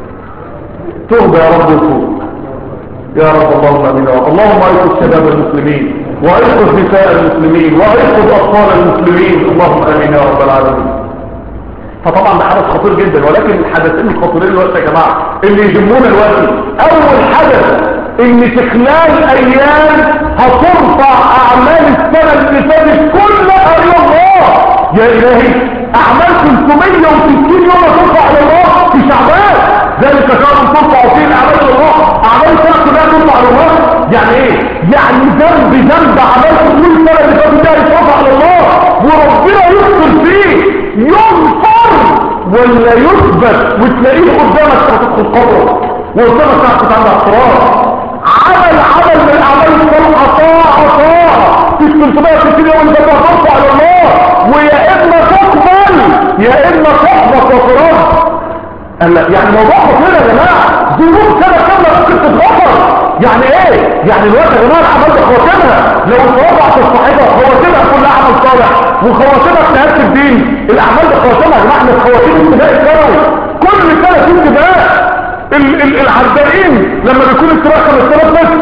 تهدى يا رب وفوق يا رب اللهم امين اللهم ايقظ شباب المسلمين وايقظ نساء المسلمين وايقظ اطفال المسلمين اللهم امين يا رب العالمين فطبعا ده حدث خطير جدا ولكن الحدثين الخطيرين دلوقتي يا جماعه اللي يهمونا دلوقتي اول حدث ان في خلال ايام هترفع اعمال السنه اللي فاتت كلها الى الله يا الهي اعمال 360 يوم ترفع الى الله في شعبان ذلك شهر ترفع فيه الاعمال الى الله اعمال السنه كلها ترفع الى الله يعني ايه يعني ذنب ذنب عملته كل سنه اللي فاتت ده يترفع الى الله وربنا يغفر فيه ينصر ولا يثبت وتلاقيه قدامك تدخل قبره وقدامك تحت عند اعتراض عمل عمل من الاعمال الصالحه طاعه طاعه في 360 يوم انت ترفع على الله ويا اما تقبل يا اما تحبط وترد قال لا يعني موضوع خطير يا جماعه ذنوب سنه كامله ممكن تتغفر يعني ايه يعني الوقت يا جماعه الاعمال دي خواتمها لو اتوضع في الصحيفه خواتمها كلها عمل صالح وخواتمها اجتهاد في الدين الاعمال دي خواتمها يا جماعه من خواتيم ابتداء الثانوي كل سنه في ابتداء ال- ال- العدائين لما بيكون السباق 5000 متر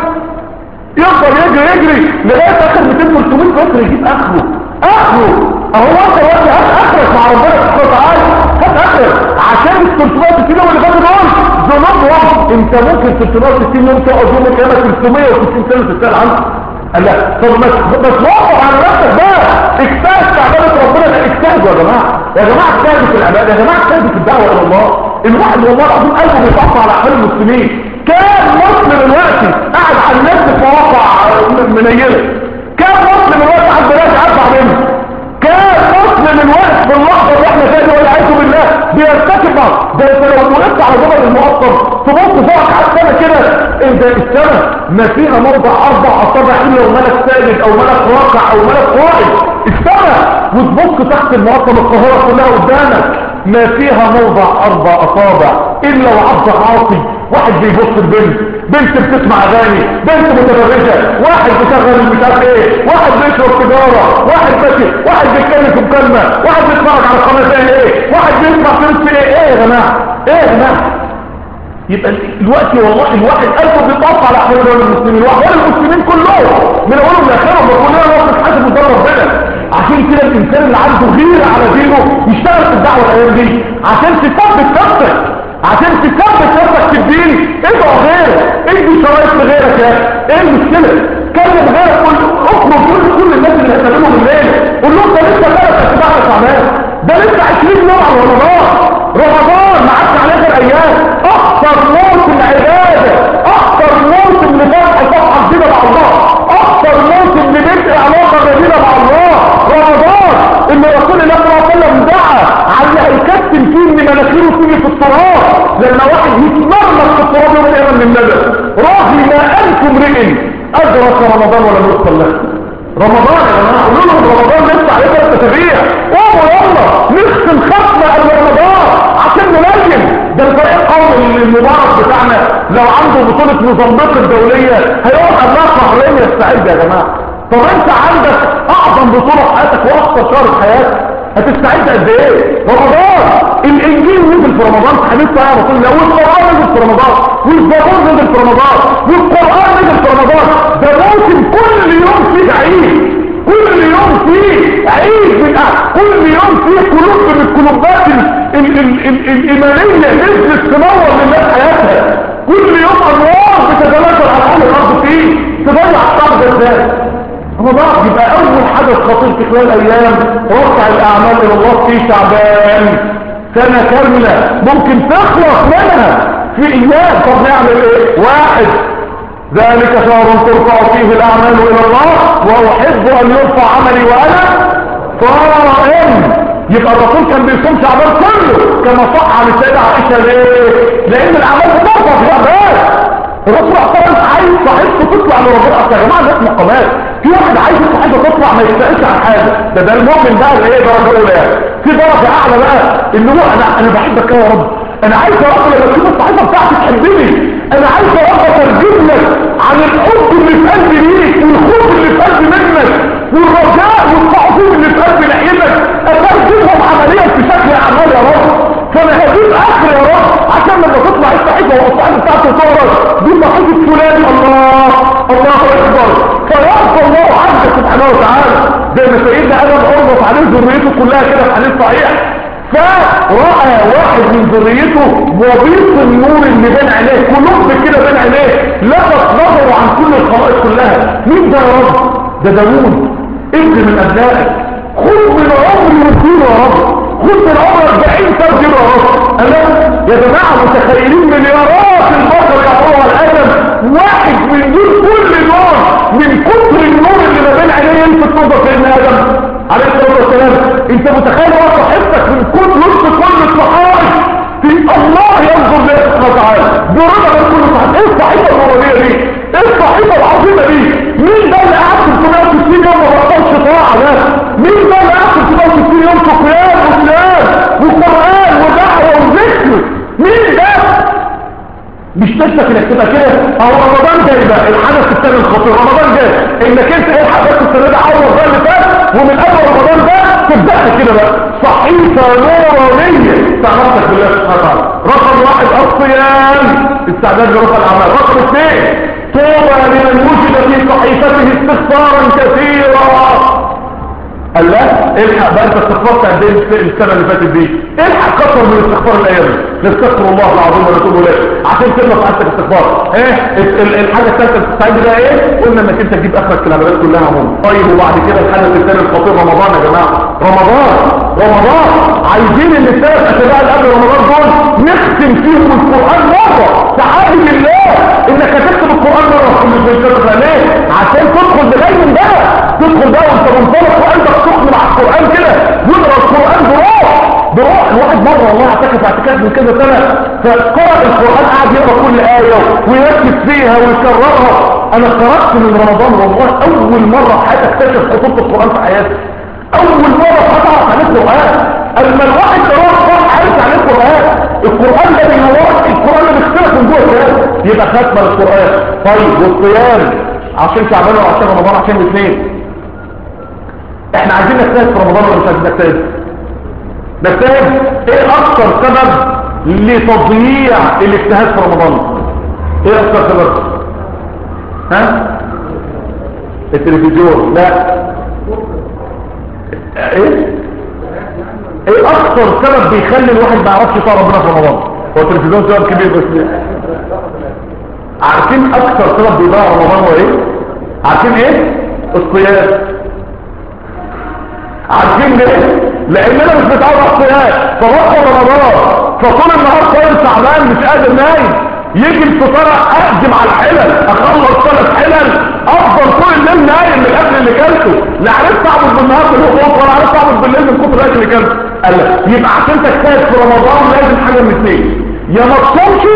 يفضل يجري يجري لغايه اخر 200 300 متر يجيب اخره اخره اهو انت دلوقتي هات اخرك مع ربنا سبحانه وتعالى هات اخرك عشان ال 360 يوم اللي فاتوا دول ذنوبهم انت ممكن 360 يوم تقعد يوم القيامه 360 سنه تتسال عنه قال لا طب ما ما توقف على نفسك بقى اجتهد في عباده ربنا لا اجتهدوا يا جماعه يا جماعه اجتهدوا في العباده يا جماعه اجتهدوا في الدعوه الى الله الواحد والله العظيم قلبه بيقطع على احوال المسلمين كان مسلم دلوقتي قاعد على النت في مواقع منيله كان مسلم دلوقتي قاعد دلوقتي اربع منه كان مسلم الوقت في اللحظه اللي احنا فيها دي والعياذ بالله بيرتكب بعض ده انت لو وقفت على جبل المقطم تبص فوقك على السما كده ايه ده السما ما فيها موضع اربع اصابع الا وملك ساجد او ملك راكع او ملك قائد السما وتبص تحت المقطم القاهره كلها قدامك ما فيها موضع اربع اصابع الا وعبد عاصي واحد بيبص البنت بنت بتسمع اغاني بنت متبرجه واحد بيشغل مش عارف ايه واحد بيشرب سيجاره واحد ماشي واحد بيتكلم في مكالمه واحد بيتفرج على قناه ايه واحد بيسمع فيلم في ايه ايه يا جماعه ايه يا جماعه يبقى الوقت والله الواحد قلبه بيطاف على احوال المسلمين واحوال المسلمين كلهم من اولهم لاخرهم وكلنا نقف حسب قدام ربنا عشان كده الانسان اللي عنده غيره على دينه يشتغل في الدعوه الايام دي عشان تثبت نفسك عشان تثبت نفسك في الدين ادعو غيرك ادي شرايط لغيرك يا اخي ايه المشكله كلم غيرك قول اخرج كل كل الناس اللي هتقابلهم الليل قول لهم ده لسه ثلاث اتباع شعبان ده لسه 20 يوم على رمضان رمضان ما عادش على اخر ايام اكثر موسم عباده اكثر موسم لفتح صفحه جديده مع الله اكثر موسم لبدء علاقه جديده مع الله رمضان اللي رسول الله صلى الله عليه وسلم دعا على اللي هيكتم فيه ان مناخيره تيجي في التراب لما واحد يتمرمط في التراب يوم القيامه من الندم رغم ما انتم امرئ ادرك رمضان ولم يوصل له رمضان يا جماعه قولوا لهم رمضان لسه عليه ثلاث اسابيع قوموا يلا نختم ختمه قبل رمضان عشان نلجم ده الفريق القومي المبارك بتاعنا لو عنده بطوله موزمبيق الدوليه هيقعد قبلها شهرين يستعد يا جماعه طب انت عندك اعظم بطوله في حياتك واكثر شهر في حياتك هتستعد قد ايه رمضان الانجيل نزل في رمضان في حديث صحيح رسول الله والقران نزل في رمضان والزبور نزل في رمضان والقران نزل في رمضان ده موسم كل يوم فيه عيد كل يوم فيه عيد من أه. كل يوم فيه قلوب من القلوبات ال- ال- ال- ال- الايمانيه نزلت تنور للناس حياتها كل يوم انوار بتتنازل على اهل الارض فيه تضيع الشعب ده ازاي رمضان يبقى اول حدث خطير في خلال ايام رفع الاعمال الى الله في شعبان سنة كاملة ممكن تخلص منها في ايام طب نعمل ايه واحد ذلك شهر ترفع فيه الاعمال الى الله واحب ان يرفع عملي وانا صائم يبقى الرسول كان بيصوم شعبان كله كما صح عن السيدة عائشة ليه لان الاعمال بترفع في شعبان الرسول اصلا عايز صاحبته تطلع لربنا اصل يا جماعه ناس مقامات في واحد عايز صاحبته تطلع ما يستقلش عن حاجه ده ده المؤمن بقى اللي هي درجه اولى يعني في درجه اعلى بقى اللي هو انا انا بحبك يا رب انا عايز يا رب لما تشوف الصحيفه بتاعتي تحبني انا عايز يا رب اترجم لك عن الحب اللي في قلبي ليك والخوف اللي في قلبي منك والرجاء والتعظيم اللي في قلبي ناحيتك اترجمهم عمليا في شكل اعمال يا رب فانا هجيب اخر يا رب عشان لما تطلع الصحيفه والصحيفه بتاعته تظهر دي صحيفه فلان الله الله اكبر فيرضى الله عنك سبحانه وتعالى زي ما سيدنا ادم اربط عليه ذريته كلها كده في حديث صحيح فرأى واحد من ذريته وبيط النور اللي بين عينيه قلوب كده بين عينيه لفت نظره عن كل الخلائق كلها مين ده يا رب ده داوود ابن من ابنائك خذ من عمري وكيله يا رب خذ من عمر 40 سنه كده يا رب انا يا جماعه متخيلين مليارات البشر يقرأوا الادم واحد من دول كل نور من كتر النور اللي ما بين عينيه يلفت نظر سيدنا ادم عليه الصلاه والسلام انت متخيل هو صاحبتك من كل وسط كل الصحائف في الله ينظر لله سبحانه وتعالى برضا من كل صحيح ايه الصحيفه النورانيه دي ايه الصحيفه العظيمه دي مين ده اللي قعد 360 يوم ما بطلش طاعه ده مين ده اللي قعد 360 يوم في قيام وصيام وقران ودعوه وذكر مين ده مش نفسك انك تبقى كده اهو رمضان جاي بقى الحدث الثاني الخطير رمضان جاي انك انت ايه الحدث السنه ده عوض بقى اللي فات ومن اول رمضان ده تبدا كده بقى صحيفه نورانيه تعرفك بالله سبحانه وتعالى رقم واحد الصيام استعداد لرفع الاعمال رقم اثنين طوبى لمن وجد في صحيفته استغفارا كثيرا قال لا الحق بقى انت استغفرت قد ايه السنه اللي فاتت دي الحق كتر من استغفار الايام نستغفر الله العظيم ونتوب اليه عشان تخلص عندك استغفار ايه ال- الحاجه الثالثه اللي بتستعد بيها ايه قلنا انك انت تجيب اخرك في العبادات كلها عموما طيب وبعد كده الحدث الثاني الخطير رمضان يا جماعه رمضان رمضان عايزين ان الثلاث اسابيع اللي قبل رمضان دول نختم فيهم القران مره تعالي بالله انك هتكتب القران مره في كل شيء ليه عشان تدخل بليل بقى تدخل بقى وانت منطلق وقلبك سخن مع القران كده واقرا القران بروح بروح الواحد مره والله اعتكف اعتكاف من كذا سنه فقرأ القران قعد يقرا كل ايه ويركز فيها ويكررها انا خرجت من رمضان والله اول مره في حياتي اكتشف خطوط القران في حياتي اول مره في حياتي اعرف عن القران اما الواحد يروح فرح عارف عن القران القران ده بينورك القران ده بيختلف من جوه الكلام يبقى ختمه للقران طيب والصيام عشان شعبان وعشان رمضان عشان الاثنين احنا عايزين نجتهد في رمضان ولا مش عايزين نجتهد نجتهد ايه اكتر سبب لتضييع الاجتهاد في رمضان ايه اكتر سبب ها التلفزيون لا ايه ايه اكتر سبب بيخلي الواحد ما يعرفش يطاع ربنا في رمضان هو التلفزيون سبب كبير بس عارفين اكتر سبب بيضيع رمضان هو ايه عارفين ايه الصيام عارفين ليه لاننا مش متعود على الصيام فبطل رمضان فطول النهار صايم تعبان مش قادر نايم يجي الفطار اقدم على الحلل اخلص ثلاث حلل افضل طول الليل نايم من الاكل اللي كلته لا عرفت اعبد بالنهار بالهبوط ولا عرفت اعبد بالليل من كتر الاكل اللي كلته قال لك يبقى عشان تجتهد في رمضان لازم حاجه من اثنين يا ما تصومش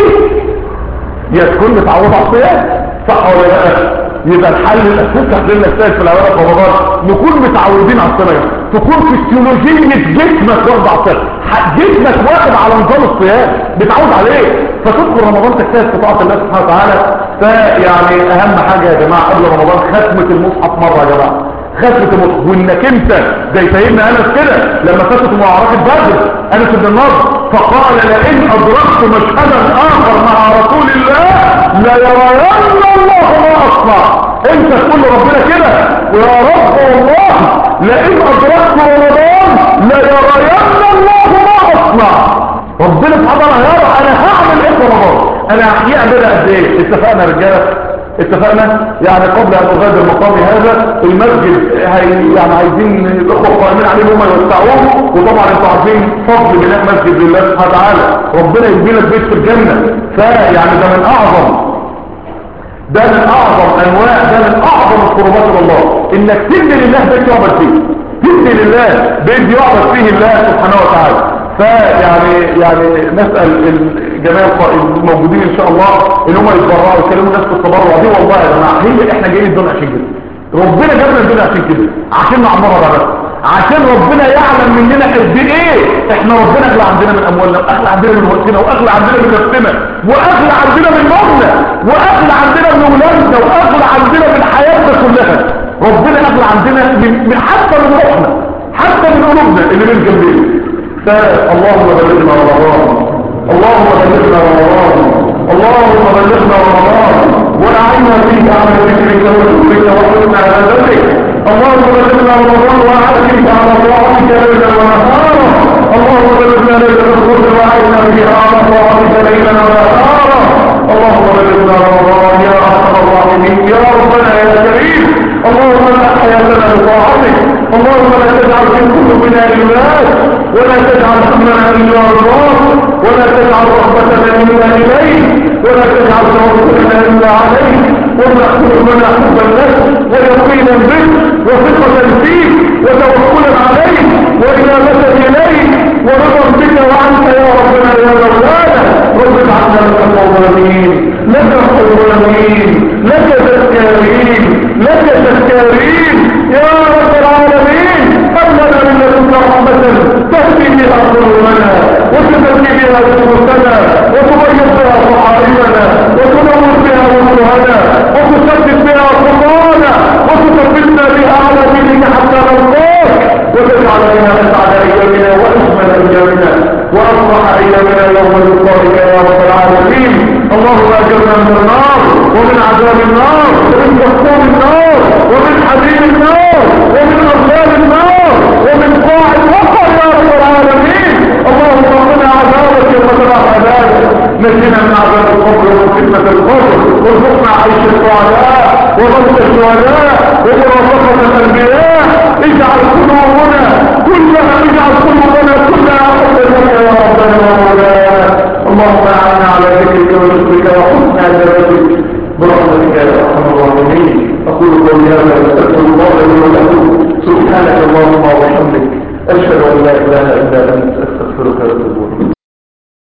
يا تكون متعود على الصيام صح ولا لا يبقى الحل الاساسي عشان نجتهد في العباده في رمضان نكون متعودين على الصيام تكون فسيولوجيه جسمك واخد على الصيام جسمك واخد على نظام الصيام متعود عليه فتدخل رمضان تجتهد في طاعه الله سبحانه وتعالى فيعني اهم حاجه يا جماعه قبل رمضان ختمه المصحف مره يا جماعه ختمه المصحف وانك انت زي سيدنا انس كده لما فاتت معركه بدر انس بن النضر فقال لئن ادركت مشهدا اخر مع رسول الله ليرين الله ما اصنع انت تقول لربنا كده ويا رب والله لئن ادركت رمضان ليرين الله ما اصنع ربنا سبحانه وتعالى يرى انا هعمل ايه في رمضان انا هعمل قد ايه اتفقنا يا رجاله اتفقنا يعني قبل ان اغادر مقامي هذا المسجد هي يعني عايزين الاخوه قائمين عليه هم يوسعوه وطبعا انتوا عارفين فضل بناء مسجد لله سبحانه وتعالى ربنا يبني لك بيت في الجنه فيعني ده من اعظم ده من اعظم انواع ده من اعظم القربات الى الله انك تبني لله بيت يعبد فيه تبني لله بيت يعبد فيه الله سبحانه وتعالى فيعني يعني نسال الجماعه الموجودين ان شاء الله ان هم يتبرعوا ويكلموا الناس في التبرع دي والله يا جماعه هي احنا جايين الدنيا عشان كده ربنا جابنا الدنيا عشان كده عشان نعمرها بقى بس عشان ربنا يعلم مننا قد ايه احنا ربنا اغلى عندنا من اموالنا واغلى عندنا من وقتنا واغلى عندنا من نفسنا واغلى عندنا من نومنا واغلى عندنا من اولادنا واغلى عندنا من حياتنا كلها ربنا اغلى عندنا من من حتى من روحنا حتى من قلوبنا اللي بين جنبنا فاللهم بلغنا رمضان اللهم بلغنا رمضان اللهم بلغنا رمضان ونعمنا فيك على ذكرك وشكرك وحسن عبادتك اللهم بلغنا رمضان وعافيك على طاعتك ليلا ونهارا اللهم بلغنا وعينا فيها مصائب ليلا ونهارا اللهم بلغنا رمضان يا ارحم الراحمين يا ربنا يا كريم اللهم لا حياتنا لطاعتك اللهم لا تجعل في قلوبنا ايمان ولا تجعل همنا الا الله ولا تجعل رغبتنا الا اليك ولا تجعل توكلنا الا عليك ولا قلوبنا حبا لك ويقينا بك وثقة فيك وتوكلا عليك وإنابة إليك ورضا بك وعنك يا ربنا يا مولانا رب اجعلنا لك قوامين لك قوامين لك تذكارين لك تذكارين يا رب العالمين أمنا من لدنك رحمة تهدي بها قلوبنا وتزكي بها سلوكنا وتبيض بها صحائفنا وتنور بها وجوهنا وتثبت بها خطانا وتثبتنا بها على دينك حتى نلقاك وتجعل لنا اسعد ايامنا واجمل ايامنا وافرح ايامنا يوم لقائك يا رب العالمين اللهم اجرنا من النار ومن عذاب النار ومن دخول النار ومن حديد النار ومن اغلال النار ومن قاع الوقر يا رب العالمين اللهم قنا عذابك يوم ترى عذابك نجنا من عذاب القبر ومن فتنة القبر وارزقنا عيش السعداء وموت الشهداء ومرافقة الانبياء اجعل قلوبنا كلها اجعل قلوبنا كلها حبا لك يا ربنا ومولانا اللهم اعنا على ذكرك وشكرك وحسن عبادتك برحمتك يا ارحم الراحمين اقول قولي هذا واستغفر